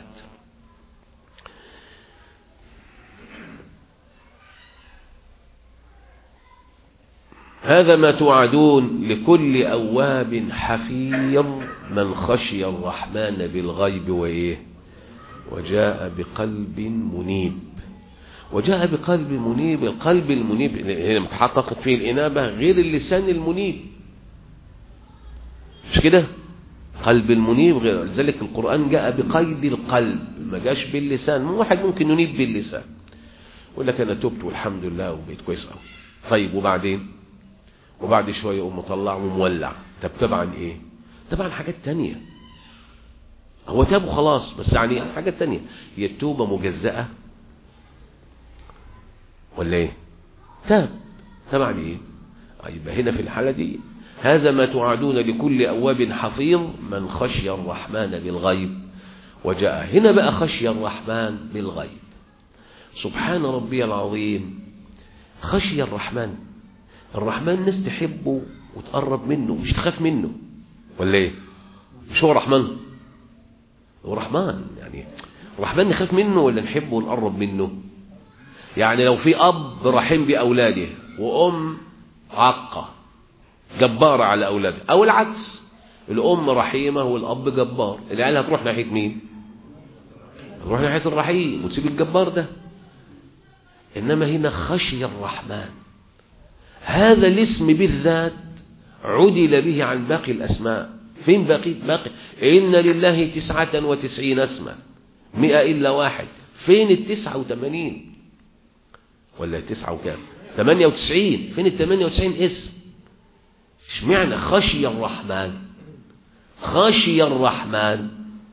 هذا ما توعدون لكل أواب حفيظ من خشي الرحمن بالغيب وإيه وجاء بقلب منيب وجاء بقلب منيب القلب المنيب هنا متحققت فيه الإنابة غير اللسان المنيب مش كده قلب المنيب غير لذلك القرآن جاء بقيد القلب ما جاش باللسان واحد ممكن ينيب باللسان يقول لك أنا تبت والحمد لله وبقيت كويس قوي طيب وبعدين وبعد شوية يقوم مطلع ومولع طب تبعا ايه طبعا حاجات تانية هو تاب وخلاص بس يعني حاجات تانية هي التوبة مجزأة ولا ايه تاب تبعا ايه يبقى هنا في الحالة دي هذا ما توعدون لكل أواب حفيظ من خشي الرحمن بالغيب وجاء هنا بقى خشي الرحمن بالغيب سبحان ربي العظيم خشي الرحمن الرحمن الناس تحبه وتقرب منه مش تخاف منه ولا ايه مش هو رحمن هو رحمن يعني الرحمن نخاف منه ولا نحبه ونقرب منه يعني لو في اب رحيم باولاده وام عاقه جبارة على أولادها أو العكس الأم رحيمة والأب جبار العيال هتروح ناحية مين هتروح ناحية الرحيم وتسيب الجبار ده إنما هنا خشي الرحمن هذا الاسم بالذات عدل به عن باقي الأسماء فين باقي باقي إن لله تسعة وتسعين اسما مئة إلا واحد فين التسعة وثمانين ولا التسعة وكام ثمانية وتسعين فين الثمانية وتسعين اسم اشمعنى خشي الرحمن خشي الرحمن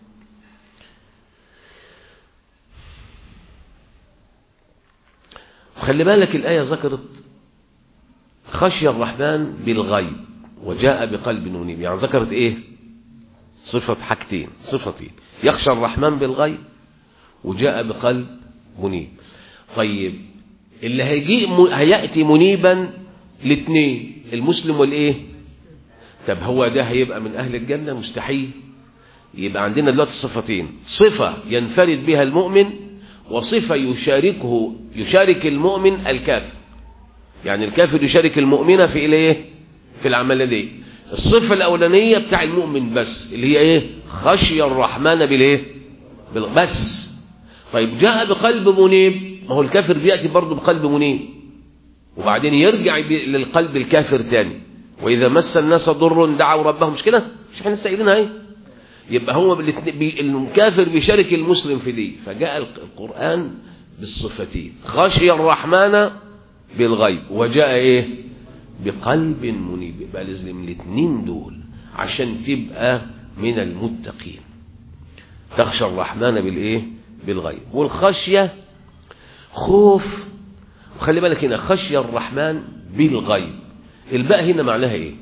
خلي بالك الآية ذكرت خشي الرحمن بالغيب وجاء بقلب منيب يعني ذكرت ايه صفة حاجتين صفتين يخشى الرحمن بالغيب وجاء بقلب منيب طيب اللي هيجي هيأتي منيبا الاثنين المسلم والايه طب هو ده هيبقى من اهل الجنة مستحيل يبقى عندنا دلوقتي صفتين صفة ينفرد بها المؤمن وصفة يشاركه يشارك المؤمن الكافر يعني الكافر يشارك المؤمن في الايه في العملية دي الصفة الأولانية بتاع المؤمن بس اللي هي ايه خشي الرحمن بالايه بال... بس طيب جاء بقلب منيب ما هو الكافر بيأتي برضه بقلب منيب وبعدين يرجع للقلب الكافر تاني وإذا مس الناس ضر دعوا ربهم مش كده مش احنا سائلينها ايه يبقى هو الكافر بيشارك المسلم في دي فجاء القرآن بالصفتين خشي الرحمن بالغيب وجاء ايه بقلب منيب يبقى لازم الاثنين دول عشان تبقى من المتقين تخشى الرحمن بالايه بالغيب والخشية خوف وخلي بالك هنا خشية الرحمن بالغيب الباء هنا معناها ايه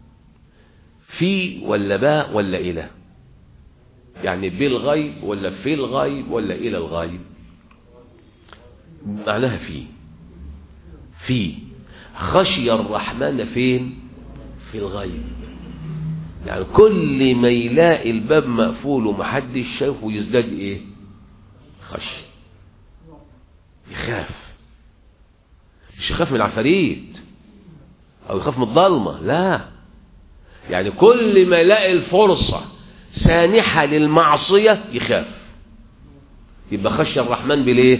في ولا باء ولا إله يعني بالغيب ولا في الغيب ولا إلى الغيب معناها في في خشي الرحمن فين في الغيب يعني كل ما يلاقي الباب مقفول ومحدش شايفه يزداد ايه خشي يخاف مش يخاف من العفاريت او يخاف من الضلمه لا يعني كل ما يلاقي الفرصه سانحه للمعصيه يخاف يبقى خشي الرحمن بالايه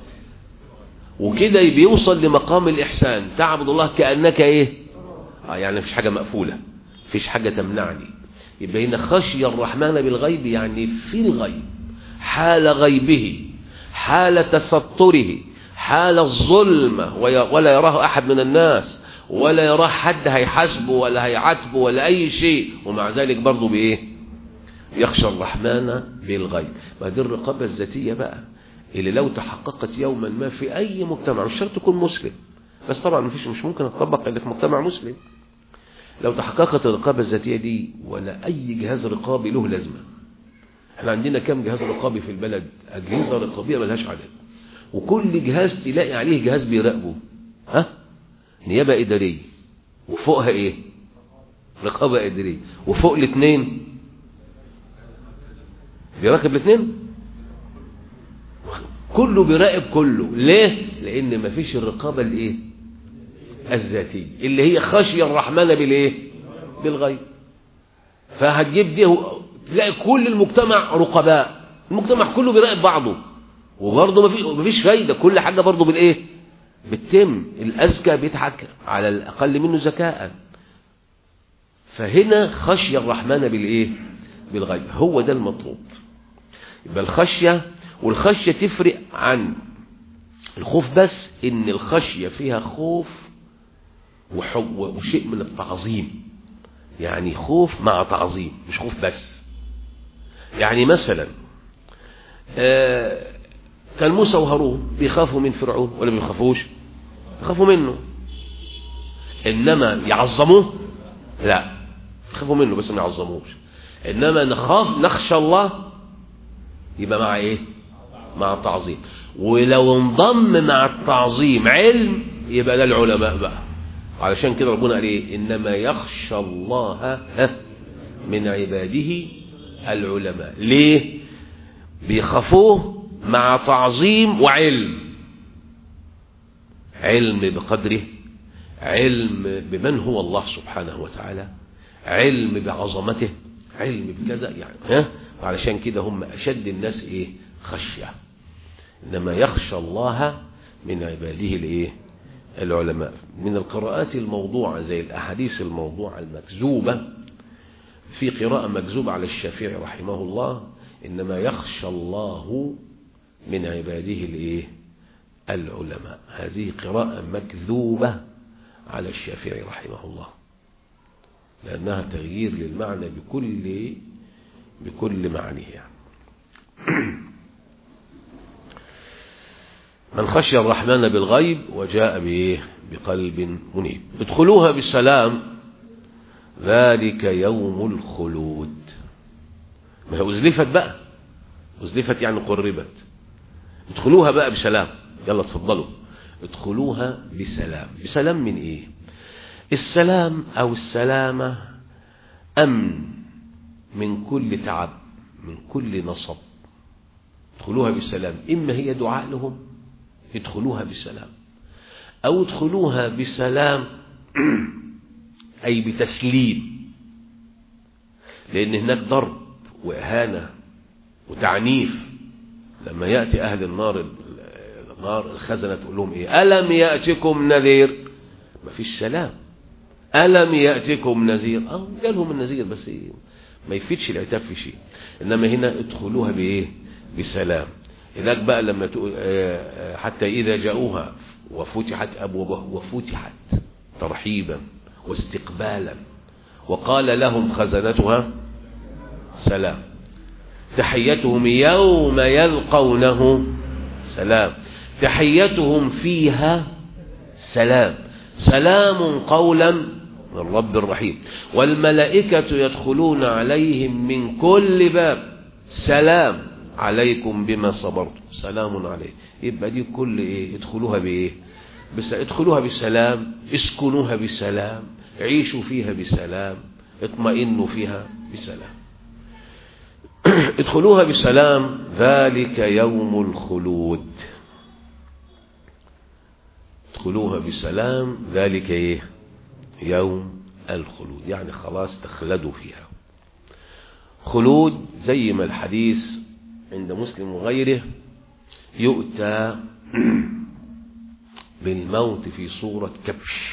وكده بيوصل لمقام الإحسان تعبد الله كأنك إيه آه يعني مفيش حاجة مقفولة مفيش حاجة تمنعني يبقى هنا خشي الرحمن بالغيب يعني في الغيب حال غيبه حال تستره حال الظلمة ولا يراه أحد من الناس ولا يراه حد هيحاسبه ولا هيعاتبه ولا أي شيء ومع ذلك برضه بإيه يخشى الرحمن بالغيب ما دي الرقابة الذاتية بقى اللي لو تحققت يوما ما في أي مجتمع مش شرط تكون مسلم بس طبعا مفيش مش ممكن تطبق إلا في مجتمع مسلم لو تحققت الرقابة الذاتية دي ولا أي جهاز رقابي له لازمة احنا عندنا كم جهاز رقابي في البلد أجهزة رقابية ملهاش عدد وكل جهاز تلاقي عليه جهاز بيراقبه ها نيابة إدارية وفوقها إيه رقابة إدارية وفوق الاثنين بيراقب الاثنين كله بيراقب كله ليه لان مفيش الرقابه الايه الذاتيه اللي هي خشيه الرحمن بالايه بالغيب فهتجيب دي تلاقي كل المجتمع رقباء المجتمع كله بيراقب بعضه وبرضه مفيش مفيش فايده كل حاجه برضه بالايه بالتم الاذكى بيضحك على الاقل منه ذكاء فهنا خشيه الرحمن بالايه بالغيب هو ده المطلوب يبقى الخشيه والخشية تفرق عن الخوف بس ان الخشية فيها خوف وحب وشيء من التعظيم يعني خوف مع تعظيم مش خوف بس يعني مثلا آه كان موسى وهارون بيخافوا من فرعون ولا بيخافوش بيخافوا منه انما يعظموه لا يخافوا منه بس ما يعظموش انما نخاف نخشى الله يبقى مع ايه مع التعظيم ولو انضم مع التعظيم علم يبقى ده العلماء بقى علشان كده ربنا قال ايه انما يخشى الله من عباده العلماء ليه بيخافوه مع تعظيم وعلم علم بقدره علم بمن هو الله سبحانه وتعالى علم بعظمته علم بكذا يعني ها علشان كده هم اشد الناس ايه خشية إنما يخشى الله من عباده الايه العلماء من القراءات الموضوعة زي الأحاديث الموضوعة المكذوبة في قراءة مكذوبة على الشافعي رحمه الله إنما يخشى الله من عباده الايه العلماء هذه قراءة مكذوبة على الشافعي رحمه الله لأنها تغيير للمعنى بكل بكل معنيه يعني. من خشي الرحمن بالغيب وجاء بإيه بقلب منيب ادخلوها بالسلام ذلك يوم الخلود ما هي أزلفت بقى أزلفت يعني قربت ادخلوها بقى بسلام يلا تفضلوا ادخلوها بسلام بسلام من ايه السلام او السلامة امن من كل تعب من كل نصب ادخلوها بسلام اما هي دعاء لهم ادخلوها بسلام او ادخلوها بسلام اي بتسليم لان هناك ضرب واهانة وتعنيف لما يأتي أهل النار النار الخزنة تقول لهم إيه ألم يأتكم نذير ما فيش سلام ألم يأتكم نذير أه جالهم النذير بس إيه ما يفيدش العتاب في شيء إنما هنا ادخلوها بإيه بسلام هناك بقى لما تقول حتى إذا جاءوها وفتحت أبوابها وفتحت ترحيبا واستقبالا وقال لهم خزنتها سلام تحيتهم يوم يلقونه سلام تحيتهم فيها سلام سلام قولا من رب الرحيم والملائكة يدخلون عليهم من كل باب سلام عليكم بما صبرتم سلام عليه يبقى دي كل ايه ادخلوها بايه بس ادخلوها بسلام اسكنوها بسلام عيشوا فيها بسلام اطمئنوا فيها بسلام ادخلوها بسلام ذلك يوم الخلود ادخلوها بسلام ذلك ايه يوم الخلود يعني خلاص تخلدوا فيها خلود زي ما الحديث عند مسلم وغيره يؤتى بالموت في صورة كبش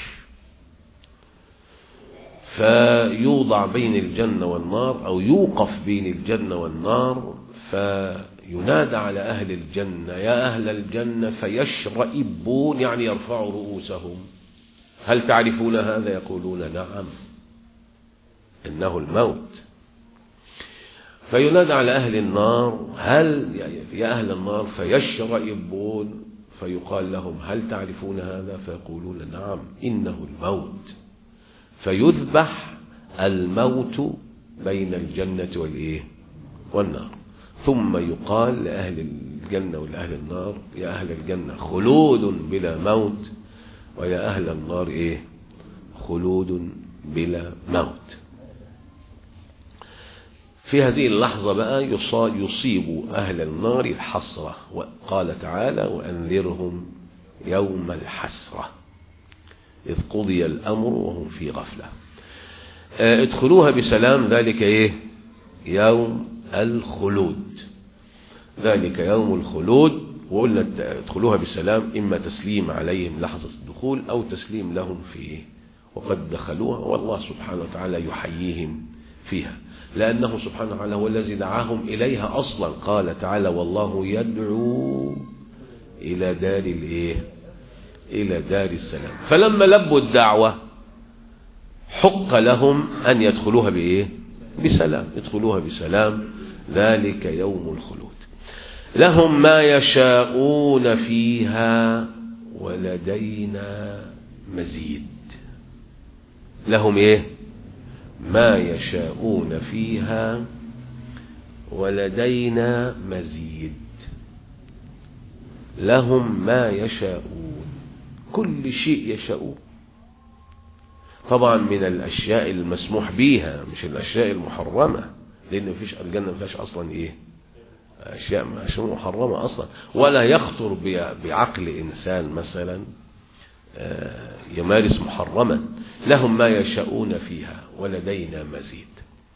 فيوضع بين الجنة والنار أو يوقف بين الجنة والنار فينادى على أهل الجنة يا أهل الجنة فيشرئبون يعني يرفعوا رؤوسهم هل تعرفون هذا يقولون نعم إنه الموت فينادى على أهل النار هل يا أهل النار فيشرئبون فيقال لهم هل تعرفون هذا فيقولون نعم إنه الموت فيذبح الموت بين الجنة والإيه والنار ثم يقال لأهل الجنة ولأهل النار يا أهل الجنة خلود بلا موت ويا أهل النار إيه خلود بلا موت في هذه اللحظة بقى يصيب أهل النار الحسرة وقال تعالى وأنذرهم يوم الحسرة إذ قضي الأمر وهم في غفلة ادخلوها بسلام ذلك إيه يوم الخلود ذلك يوم الخلود وقلنا ادخلوها بسلام إما تسليم عليهم لحظة الدخول أو تسليم لهم فيه وقد دخلوها والله سبحانه وتعالى يحييهم فيها لأنه سبحانه وتعالى هو الذي دعاهم إليها أصلا قال تعالى والله يدعو إلى دار الإيه إلى دار السلام فلما لبوا الدعوة حق لهم أن يدخلوها بإيه بسلام يدخلوها بسلام ذلك يوم الخلود لهم ما يشاءون فيها ولدينا مزيد لهم ايه ما يشاءون فيها ولدينا مزيد لهم ما يشاءون كل شيء يشاءون طبعا من الاشياء المسموح بيها مش الاشياء المحرمه لان مفيش الجنه ما فيهاش اصلا ايه اشياء اشياء محرمه اصلا ولا يخطر بعقل انسان مثلا يمارس محرما لهم ما يشاءون فيها ولدينا مزيد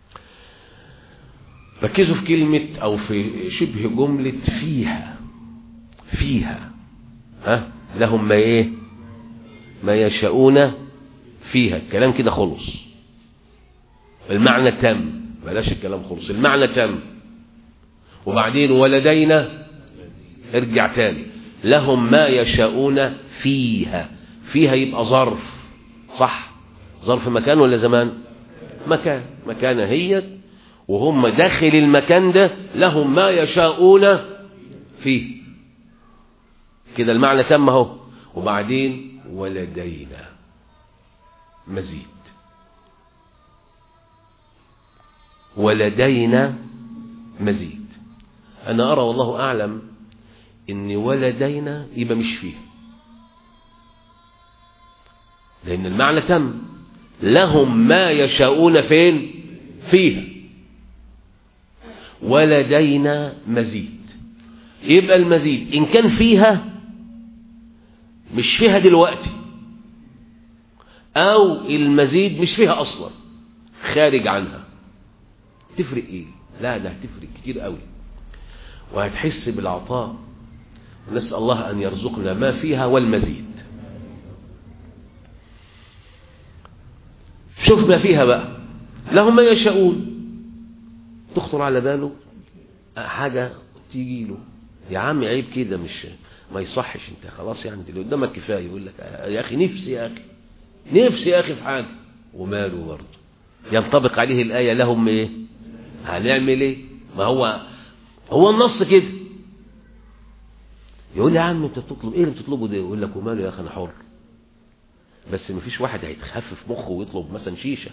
ركزوا في كلمة أو في شبه جملة فيها فيها ها لهم ما إيه ما يشاءون فيها الكلام كده خلص المعنى تم بلاش الكلام خلص المعنى تم وبعدين ولدينا ارجع تاني لهم ما يشاءون فيها فيها يبقى ظرف صح ظرف مكان ولا زمان مكان مكان هي وهم داخل المكان ده لهم ما يشاءون فيه كده المعنى تم اهو وبعدين ولدينا مزيد ولدينا مزيد انا ارى والله اعلم ان ولدينا يبقى مش فيه لان المعنى تم لهم ما يشاءون فين فيها ولدينا مزيد يبقى المزيد ان كان فيها مش فيها دلوقتي او المزيد مش فيها اصلا خارج عنها تفرق ايه لا ده هتفرق كتير قوي وهتحس بالعطاء نسأل الله أن يرزقنا ما فيها والمزيد شوف ما فيها بقى لهم ما يشاءون تخطر على باله حاجة تيجي له يا عم عيب كده مش ما يصحش انت خلاص يعني اللي قدامك كفايه يقول لك يا اخي نفسي يا اخي نفسي يا اخي في حاجه وماله برضه ينطبق عليه الايه لهم ايه هنعمل ايه ما هو هو النص كده يقول لي يا عم انت بتطلب ايه اللي بتطلبه ده يقول لك وماله يا اخي انا حر بس مفيش واحد هيتخفف مخه ويطلب مثلا شيشه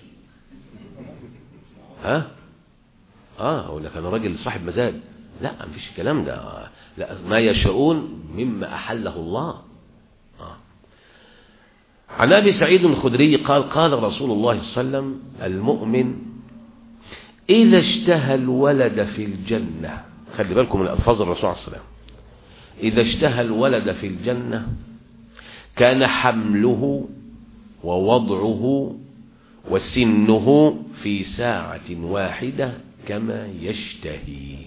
ها اه اقول لك انا راجل صاحب مزاج لا مفيش الكلام ده لا ما يشاءون مما احله الله آه. عن ابي سعيد الخدري قال قال رسول الله صلى الله عليه وسلم المؤمن اذا اشتهى الولد في الجنه خلي بالكم من الفاظ الرسول عليه الصلاه اذا اشتهى الولد في الجنه كان حمله ووضعه وسنه في ساعه واحده كما يشتهي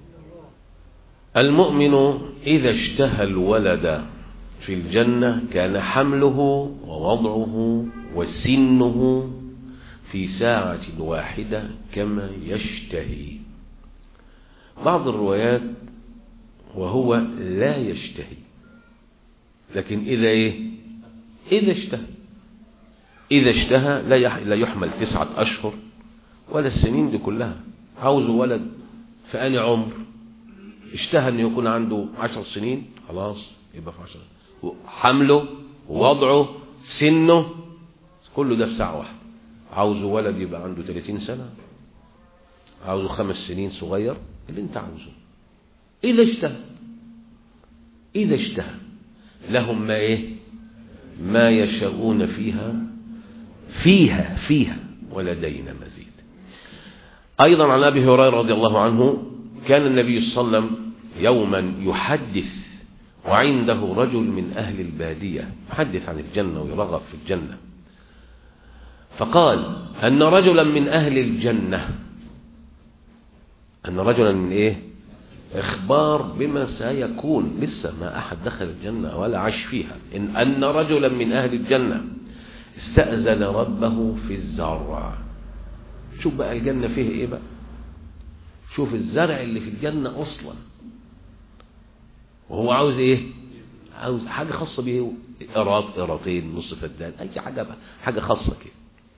المؤمن إذا اشتهى الولد في الجنة كان حمله ووضعه وسنه في ساعة واحدة كما يشتهي بعض الروايات وهو لا يشتهي لكن إذا إيه إذا اشتهى إذا اشتهى لا يحمل تسعة أشهر ولا السنين دي كلها عاوز ولد في أني عمر اشتهى أن يكون عنده عشر سنين خلاص يبقى في عشر حمله وضعه سنه كله ده في ساعة واحدة عاوزه ولد يبقى عنده 30 سنة عاوزه خمس سنين صغير اللي انت عاوزه إذا اشتهى إذا اشتهى لهم ما إيه ما يشاءون فيها فيها فيها ولدينا مزيد أيضا عن أبي هريرة رضي الله عنه كان النبي صلى الله عليه وسلم يوما يحدث وعنده رجل من أهل البادية يحدث عن الجنة ويرغب في الجنة فقال أن رجلا من أهل الجنة أن رجلا من إيه إخبار بما سيكون لسه ما أحد دخل الجنة ولا عاش فيها إن أن رجلا من أهل الجنة استأذن ربه في الزرع شوف بقى الجنة فيه إيه بقى شوف الزرع اللي في الجنة أصلا وهو عاوز إيه عاوز حاجة خاصة بيه قراط قراطين نص فدان أي حاجة بقى حاجة خاصة كده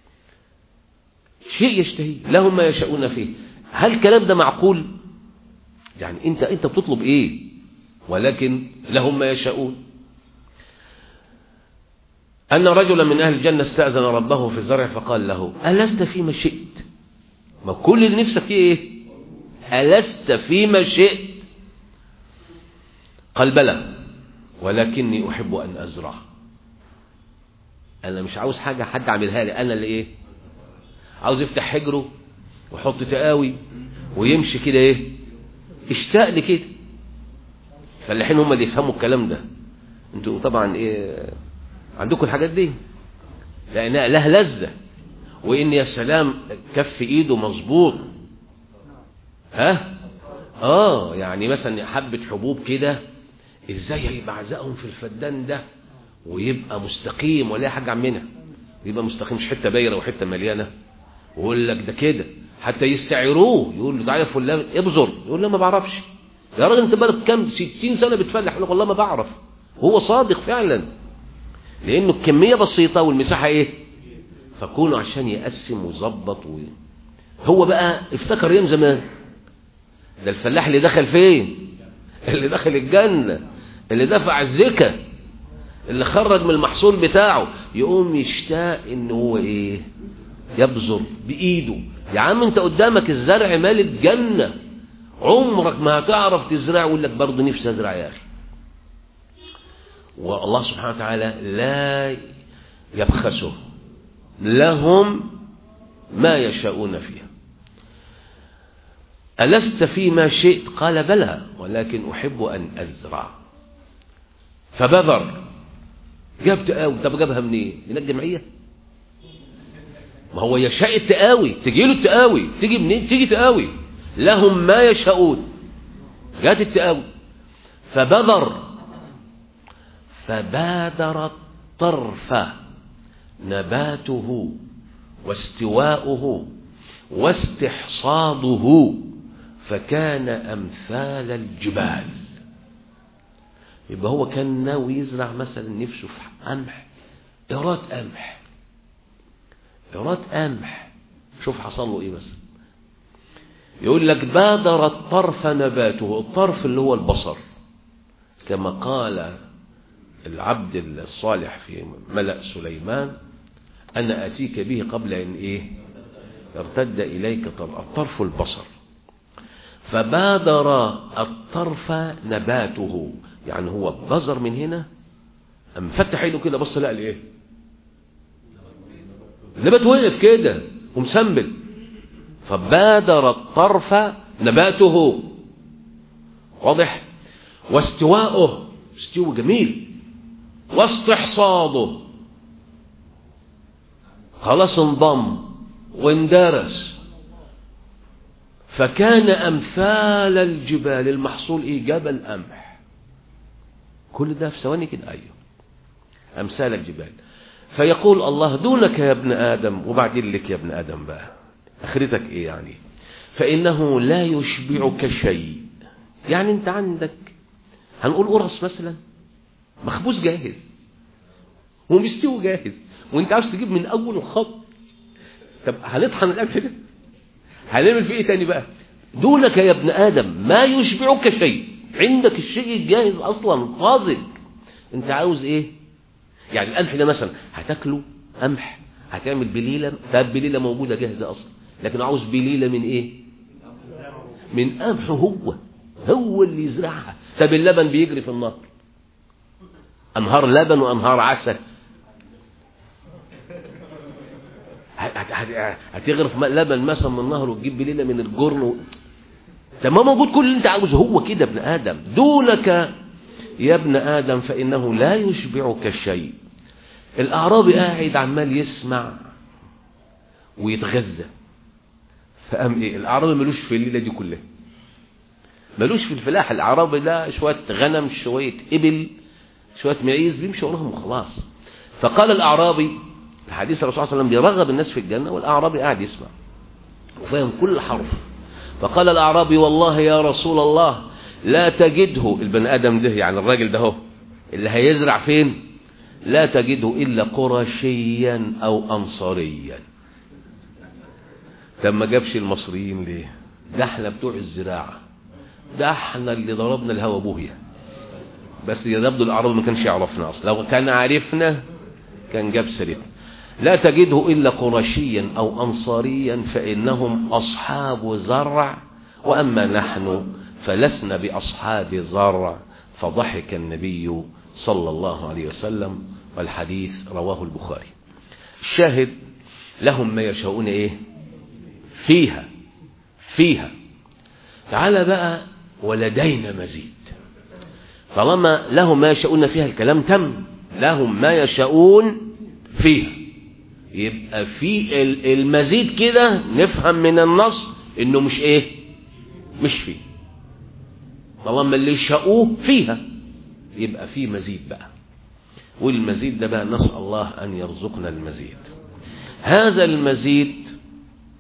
شيء يشتهي لهم ما يشاءون فيه هل الكلام ده معقول يعني انت انت بتطلب ايه ولكن لهم ما يشاءون أن رجلا من أهل الجنة استأذن ربه في الزرع فقال له ألست فيما شئت ما كل اللي نفسك فيه إيه ألست فيما شئت قال بلى ولكني أحب أن أزرع أنا مش عاوز حاجة حد عملها لي أنا اللي إيه عاوز يفتح حجره ويحط تقاوي ويمشي كده إيه اشتاق لكده فالحين هم اللي يفهموا الكلام ده انتوا طبعا ايه عندكم الحاجات دي لانها لها لذة وان يا سلام كف ايده مظبوط ها اه يعني مثلا حبة حبوب كده ازاي يبعزقهم في الفدان ده ويبقى مستقيم ولا حاجة عمنا يبقى مستقيم مش حتة بايرة وحتة مليانة ويقول لك ده كده حتى يستعيروه يقول له تعالى فلان ابزر يقول له ما بعرفش يا راجل انت بقالك كام 60 سنه بتفلح يقول لك والله ما بعرف هو صادق فعلا لانه الكميه بسيطه والمساحه ايه فكونه عشان يقسم ويظبط و... هو بقى افتكر ايام زمان ده الفلاح اللي دخل فين اللي دخل الجنه اللي دفع الزكاه اللي خرج من المحصول بتاعه يقوم يشتاق ان هو ايه يبذر بايده يا عم انت قدامك الزرع مال الجنه عمرك ما هتعرف تزرع يقول لك برضه نفسي ازرع يا اخي والله سبحانه وتعالى لا يبخسه لهم ما يشاءون فيها ألست فيما شئت قال بلى ولكن أحب أن أزرع فبذر جاب تقاوي طب جابها منين من الجمعية ما هو يشاء التقاوي تجي له التقاوي تيجي منين تيجي تقاوي لهم ما يشاءون جات التقاوي فبذر فبادر الطرف نباته واستواؤه واستحصاده فكان أمثال الجبال يبقى هو كان ناوي يزرع مثلا نفسه في قمح إيراد قمح إيراد قمح شوف حصل له إيه مثلا يقول لك بادر الطرف نباته الطرف اللي هو البصر كما قال العبد الصالح في ملأ سليمان أنا أتيك به قبل أن إيه ارتد إليك طرف الطرف البصر فبادر الطرف نباته يعني هو بذر من هنا أم فتح عينه كده بص لقى الايه النبات وقف كده ومسنبل فبادر الطرف نباته واضح واستواؤه استوى جميل واستحصاده خلاص انضم واندرس فكان أمثال الجبال المحصول إيه جبل قمح كل ده في ثواني كده أيوه أمثال الجبال فيقول الله دونك يا ابن آدم وبعدين لك يا ابن آدم بقى آخرتك إيه يعني فإنه لا يشبعك شيء يعني أنت عندك هنقول قرص مثلا مخبوز جاهز ومستوي جاهز وانت عاوز تجيب من اول الخط طب هنطحن القمح ده هنعمل فيه ايه تاني بقى دونك يا ابن ادم ما يشبعك شيء عندك الشيء الجاهز اصلا طازج انت عاوز ايه يعني القمح ده مثلا هتاكله قمح هتعمل بليله طب بليله موجوده جاهزه اصلا لكن عاوز بليله من ايه من قمح هو هو اللي يزرعها طب اللبن بيجري في النهر انهار لبن وانهار عسل هتغرف لبن مثلا من النهر وتجيب بليله من الجرن و... طب ما موجود كل اللي انت عاوزه هو كده ابن ادم دونك يا ابن ادم فانه لا يشبعك شيء الاعرابي قاعد عمال يسمع ويتغذى فقام ايه الاعرابي ملوش في الليله دي كلها ملوش في الفلاح الاعرابي ده شويه غنم شويه ابل شويه معيز بيمشي وراهم وخلاص فقال الاعرابي الحديث الرسول صلى الله عليه وسلم بيرغب الناس في الجنه والاعرابي قاعد يسمع وفاهم كل حرف فقال الاعرابي والله يا رسول الله لا تجده البني ادم ده يعني الراجل ده هو اللي هيزرع فين لا تجده الا قرشيا او انصاريا طب ما جابش المصريين ليه ده احنا بتوع الزراعه ده احنا اللي ضربنا الهوا بوهيه بس يبدو الاعرابي ما كانش يعرفنا اصلا لو كان عارفنا كان جاب سيرتنا لا تجده إلا قرشيا أو أنصاريا فإنهم أصحاب زرع وأما نحن فلسنا بأصحاب زرع فضحك النبي صلى الله عليه وسلم والحديث رواه البخاري الشاهد لهم ما يشاءون إيه فيها فيها تعال بقى ولدينا مزيد طالما لهم ما يشاءون فيها الكلام تم لهم ما يشاءون فيها يبقى في المزيد كده نفهم من النص انه مش ايه مش فيه طالما اللي شاءوه فيها يبقى في مزيد بقى والمزيد ده بقى نسأل الله أن يرزقنا المزيد هذا المزيد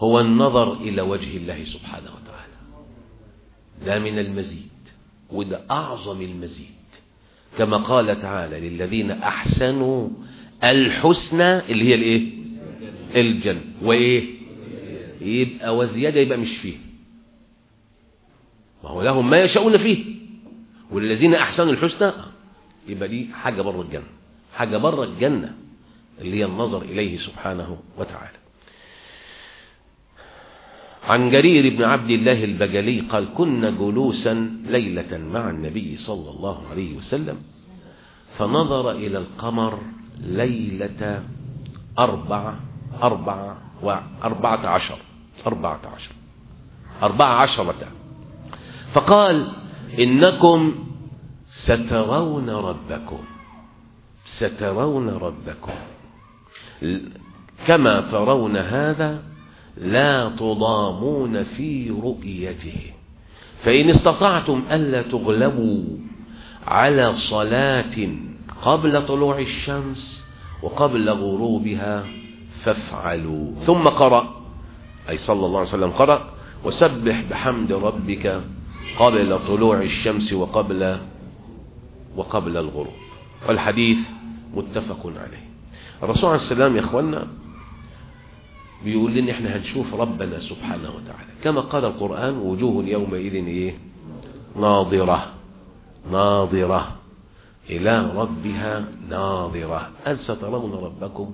هو النظر إلى وجه الله سبحانه وتعالى ده من المزيد وده أعظم المزيد كما قال تعالى للذين أحسنوا الحسنى اللي هي الايه الجنة وايه يبقى وزيادة يبقى مش فيه ما هو لهم ما يشاءون فيه والذين أحسنوا الحسنى يبقى دي حاجة بره الجنة حاجة بره الجنة اللي هي النظر إليه سبحانه وتعالى عن جرير بن عبد الله البجلي قال كنا جلوسا ليلة مع النبي صلى الله عليه وسلم فنظر إلى القمر ليلة أربعة أربعة وأربعة عشر أربعة عشر أربعة عشرة فقال إنكم سترون ربكم سترون ربكم كما ترون هذا لا تضامون في رؤيته فإن استطعتم ألا تغلبوا على صلاة قبل طلوع الشمس وقبل غروبها فافعلوا ثم قرأ أي صلى الله عليه وسلم قرأ وسبح بحمد ربك قبل طلوع الشمس وقبل وقبل الغروب والحديث متفق عليه الرسول عليه السلام يا اخوانا بيقول لنا احنا هنشوف ربنا سبحانه وتعالى كما قال القرآن وجوه يومئذ ايه ناظرة ناظرة إلى ربها ناظرة أن سترون ربكم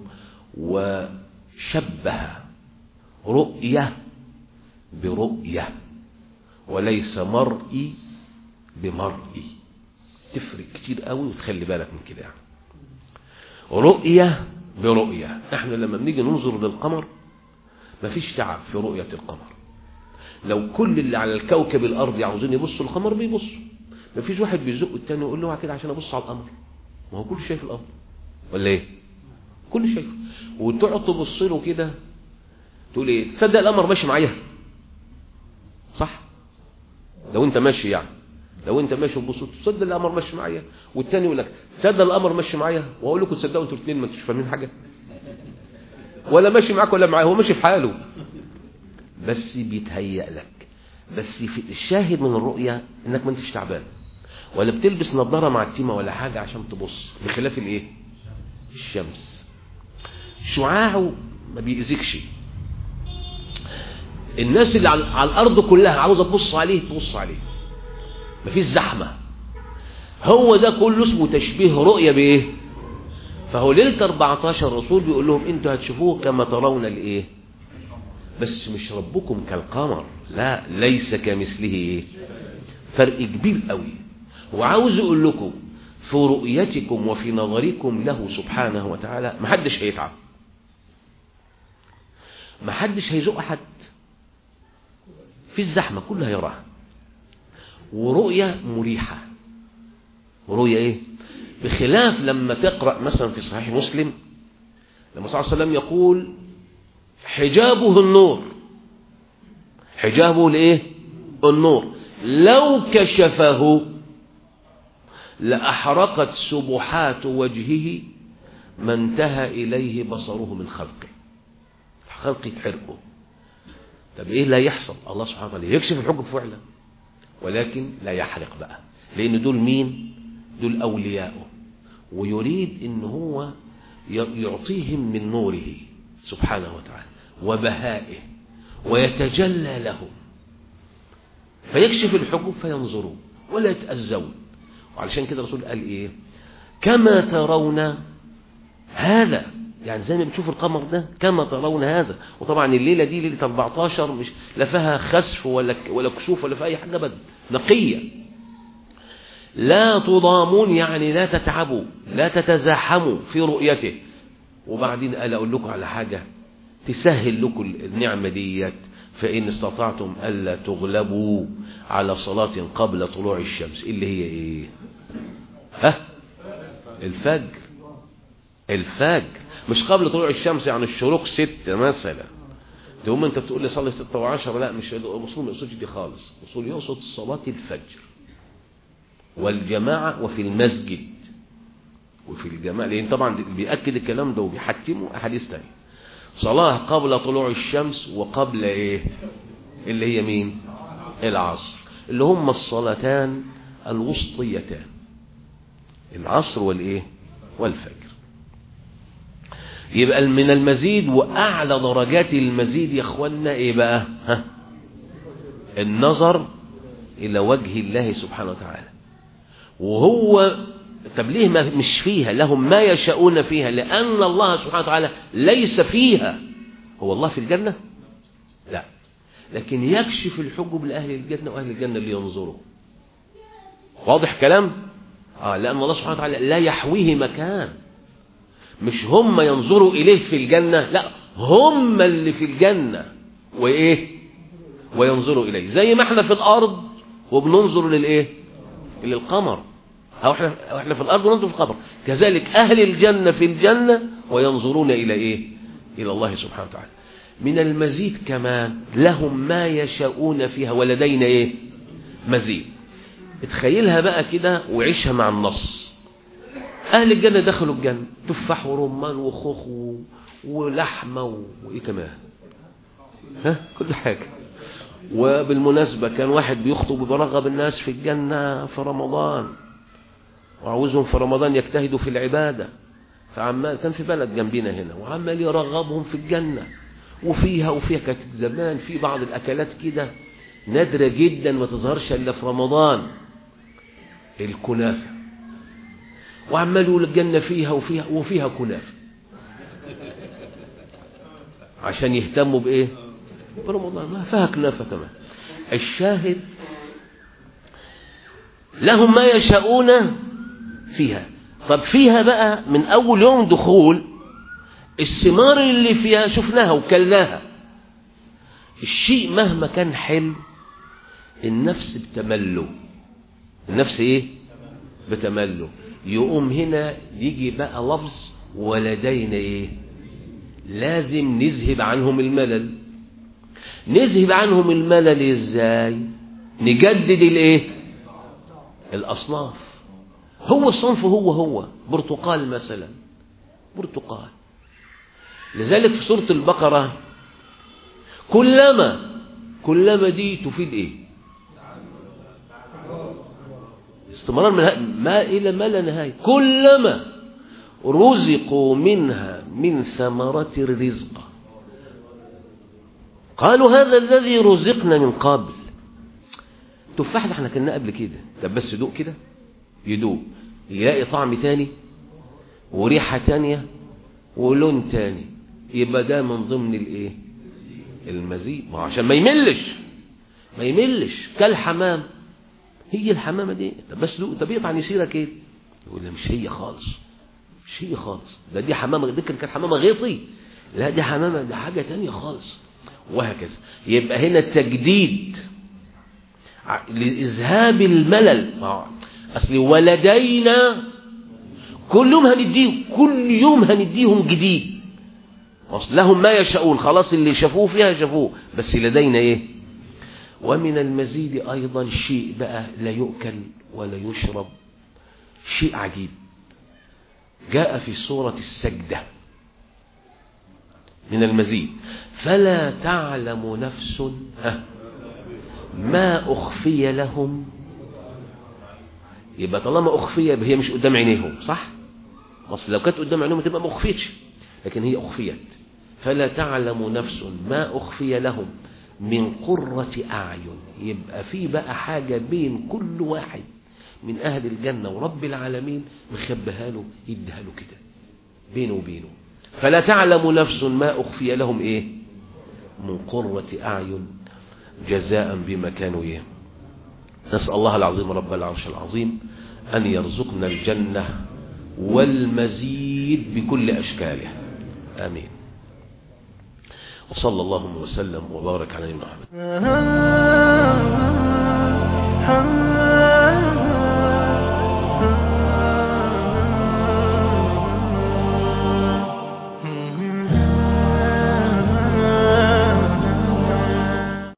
وشبه رؤية برؤية وليس مرئي بمرئي تفرق كتير قوي وتخلي بالك من كده يعني رؤية برؤية احنا لما بنيجي ننظر للقمر مفيش تعب في رؤية القمر لو كل اللي على الكوكب الأرضي عاوزين يبصوا القمر بيبصوا مفيش واحد بيزق التاني ويقول له كده عشان ابص على القمر ما هو كل شايف القمر ولا ايه كل شايف وتقعد تبص له كده تقول ايه تصدق القمر ماشي معايا صح لو انت ماشي يعني لو انت ماشي وبص تصدق القمر ماشي معايا والتاني يقول لك تصدق القمر ماشي معايا واقول لكم تصدقوا انتوا الاثنين ما انتوش فاهمين حاجه ولا ماشي معاك ولا معايا هو ماشي في حاله بس بيتهيأ لك بس في الشاهد من الرؤية انك ما انتش تعبان ولا بتلبس نظارة مع التيمة ولا حاجة عشان تبص بخلاف الايه الشمس شعاعه ما بيأذيكش الناس اللي على الارض كلها عاوزة تبص عليه تبص عليه مفيش زحمة هو ده كله اسمه تشبيه رؤية بايه فهو ليلة 14 الرسول بيقول لهم انتوا هتشوفوه كما ترون الايه بس مش ربكم كالقمر لا ليس كمثله ايه فرق كبير قوي وعاوز اقول لكم في رؤيتكم وفي نظركم له سبحانه وتعالى محدش هيتعب محدش هيزق حد في الزحمة كلها يراها ورؤية مريحة ورؤية ايه بخلاف لما تقرأ مثلا في صحيح مسلم لما صلى الله عليه وسلم يقول حجابه النور حجابه الايه النور لو كشفه لأحرقت سبحات وجهه ما انتهى إليه بصره من خلقه خلقه يتحرقه طب ايه لا يحصل الله سبحانه وتعالى يكشف الحجب فعلا ولكن لا يحرق بقى لان دول مين دول اولياءه ويريد ان هو يعطيهم من نوره سبحانه وتعالى وبهائه ويتجلى لهم فيكشف الحجب فينظرون ولا يتأذون وعلشان كده الرسول قال ايه كما ترون هذا يعني زي ما بتشوف القمر ده كما ترون هذا وطبعا الليلة دي ليلة 14 مش لا فيها خسف ولا ولا كسوف ولا في اي حاجة بد نقية لا تضامون يعني لا تتعبوا لا تتزاحموا في رؤيته وبعدين قال اقول لكم على حاجة تسهل لكم النعمة ديت فإن استطعتم ألا تغلبوا على صلاة قبل طلوع الشمس اللي هي إيه ها الفجر الفجر مش قبل طلوع الشمس يعني الشروق ستة مثلا تقوم انت بتقول لي صلي ستة وعشرة لا مش الأصول ما يقصدش دي خالص الأصول يقصد صلاة الفجر والجماعة وفي المسجد وفي الجماعة لأن طبعا بيأكد الكلام ده وبيحتمه أحاديث تانية صلاة قبل طلوع الشمس وقبل ايه اللي هي مين العصر اللي هم الصلاتان الوسطيتان العصر والايه والفجر يبقى من المزيد واعلى درجات المزيد يا اخوانا ايه بقى ها النظر الى وجه الله سبحانه وتعالى وهو طب ليه ما مش فيها لهم ما يشاءون فيها لان الله سبحانه وتعالى ليس فيها هو الله في الجنه لا لكن يكشف الحجب لاهل الجنه واهل الجنه اللي ينظروا واضح كلام اه لان الله سبحانه وتعالى لا يحويه مكان مش هم ينظروا إليه في الجنة لا هم اللي في الجنة وإيه وينظروا إليه زي ما احنا في الأرض وبننظر للإيه للقمر أو احنا, أو احنا في الأرض وننظر في القمر كذلك أهل الجنة في الجنة وينظرون إلى إيه إلى الله سبحانه وتعالى من المزيد كمان لهم ما يشاءون فيها ولدينا إيه مزيد اتخيلها بقى كده وعيشها مع النص أهل الجنة دخلوا الجنة تفاح ورمان وخوخ و... ولحمة و... وإيه كمان ها كل حاجة وبالمناسبة كان واحد بيخطب وبيرغب الناس في الجنة في رمضان وعاوزهم في رمضان يجتهدوا في العبادة فعمال كان في بلد جنبنا هنا وعمال يرغبهم في الجنة وفيها وفيها كانت زمان في بعض الأكلات كده نادرة جدا ما تظهرش إلا في رمضان الكنافة وعمال يقول الجنة فيها وفيها وفيها كنافة عشان يهتموا بإيه برمضان ما فيها كنافة كمان الشاهد لهم ما يشاءون فيها طب فيها بقى من أول يوم دخول الثمار اللي فيها شفناها وكلناها الشيء مهما كان حلو النفس بتمله النفس ايه بتمله يقوم هنا يجي بقى لفظ ولدينا ايه لازم نذهب عنهم الملل نذهب عنهم الملل ازاي نجدد الايه الاصناف هو الصنف هو هو برتقال مثلا برتقال لذلك في سورة البقرة كلما كلما دي تفيد ايه استمرار من ما إلى ما لا نهاية كلما رزقوا منها من ثمرة الرزق قالوا هذا الذي رزقنا من قبل تفاح ده احنا كنا قبل كده طب بس يدوق كده يدوق يلاقي طعم تاني وريحة تانية ولون تاني يبقى ده من ضمن الايه المزيد ما عشان ما يملش ما يملش كالحمام هي الحمامة دي طب بس دوق طب يقطع يصيرها كده يقول لي مش هي خالص مش هي خالص ده دي حمامة دي كانت حمامة غيطي لا دي حمامة ده حاجة تانية خالص وهكذا يبقى هنا التجديد لإذهاب الملل أصل ولدينا كل يوم هنديهم كل يوم هنديهم جديد أصل لهم ما يشاءون خلاص اللي شافوه فيها شافوه بس لدينا إيه ومن المزيد أيضا شيء بقى لا يؤكل ولا يشرب شيء عجيب جاء في سورة السجدة من المزيد فلا تعلم نفس ما أخفي لهم يبقى طالما أخفي هي مش قدام عينيهم صح بس لو كانت قدام عينيهم تبقى ما أخفيتش لكن هي أخفيت فلا تعلم نفس ما أخفي لهم من قرة أعين يبقى في بقى حاجة بين كل واحد من أهل الجنة ورب العالمين مخبها له يديها له كده بينه وبينه فلا تعلم نفس ما أخفي لهم إيه من قرة أعين جزاء بما كانوا إيه نسأل الله العظيم رب العرش العظيم أن يرزقنا الجنة والمزيد بكل أشكاله آمين وصلى الله وسلم وبارك على نبينا محمد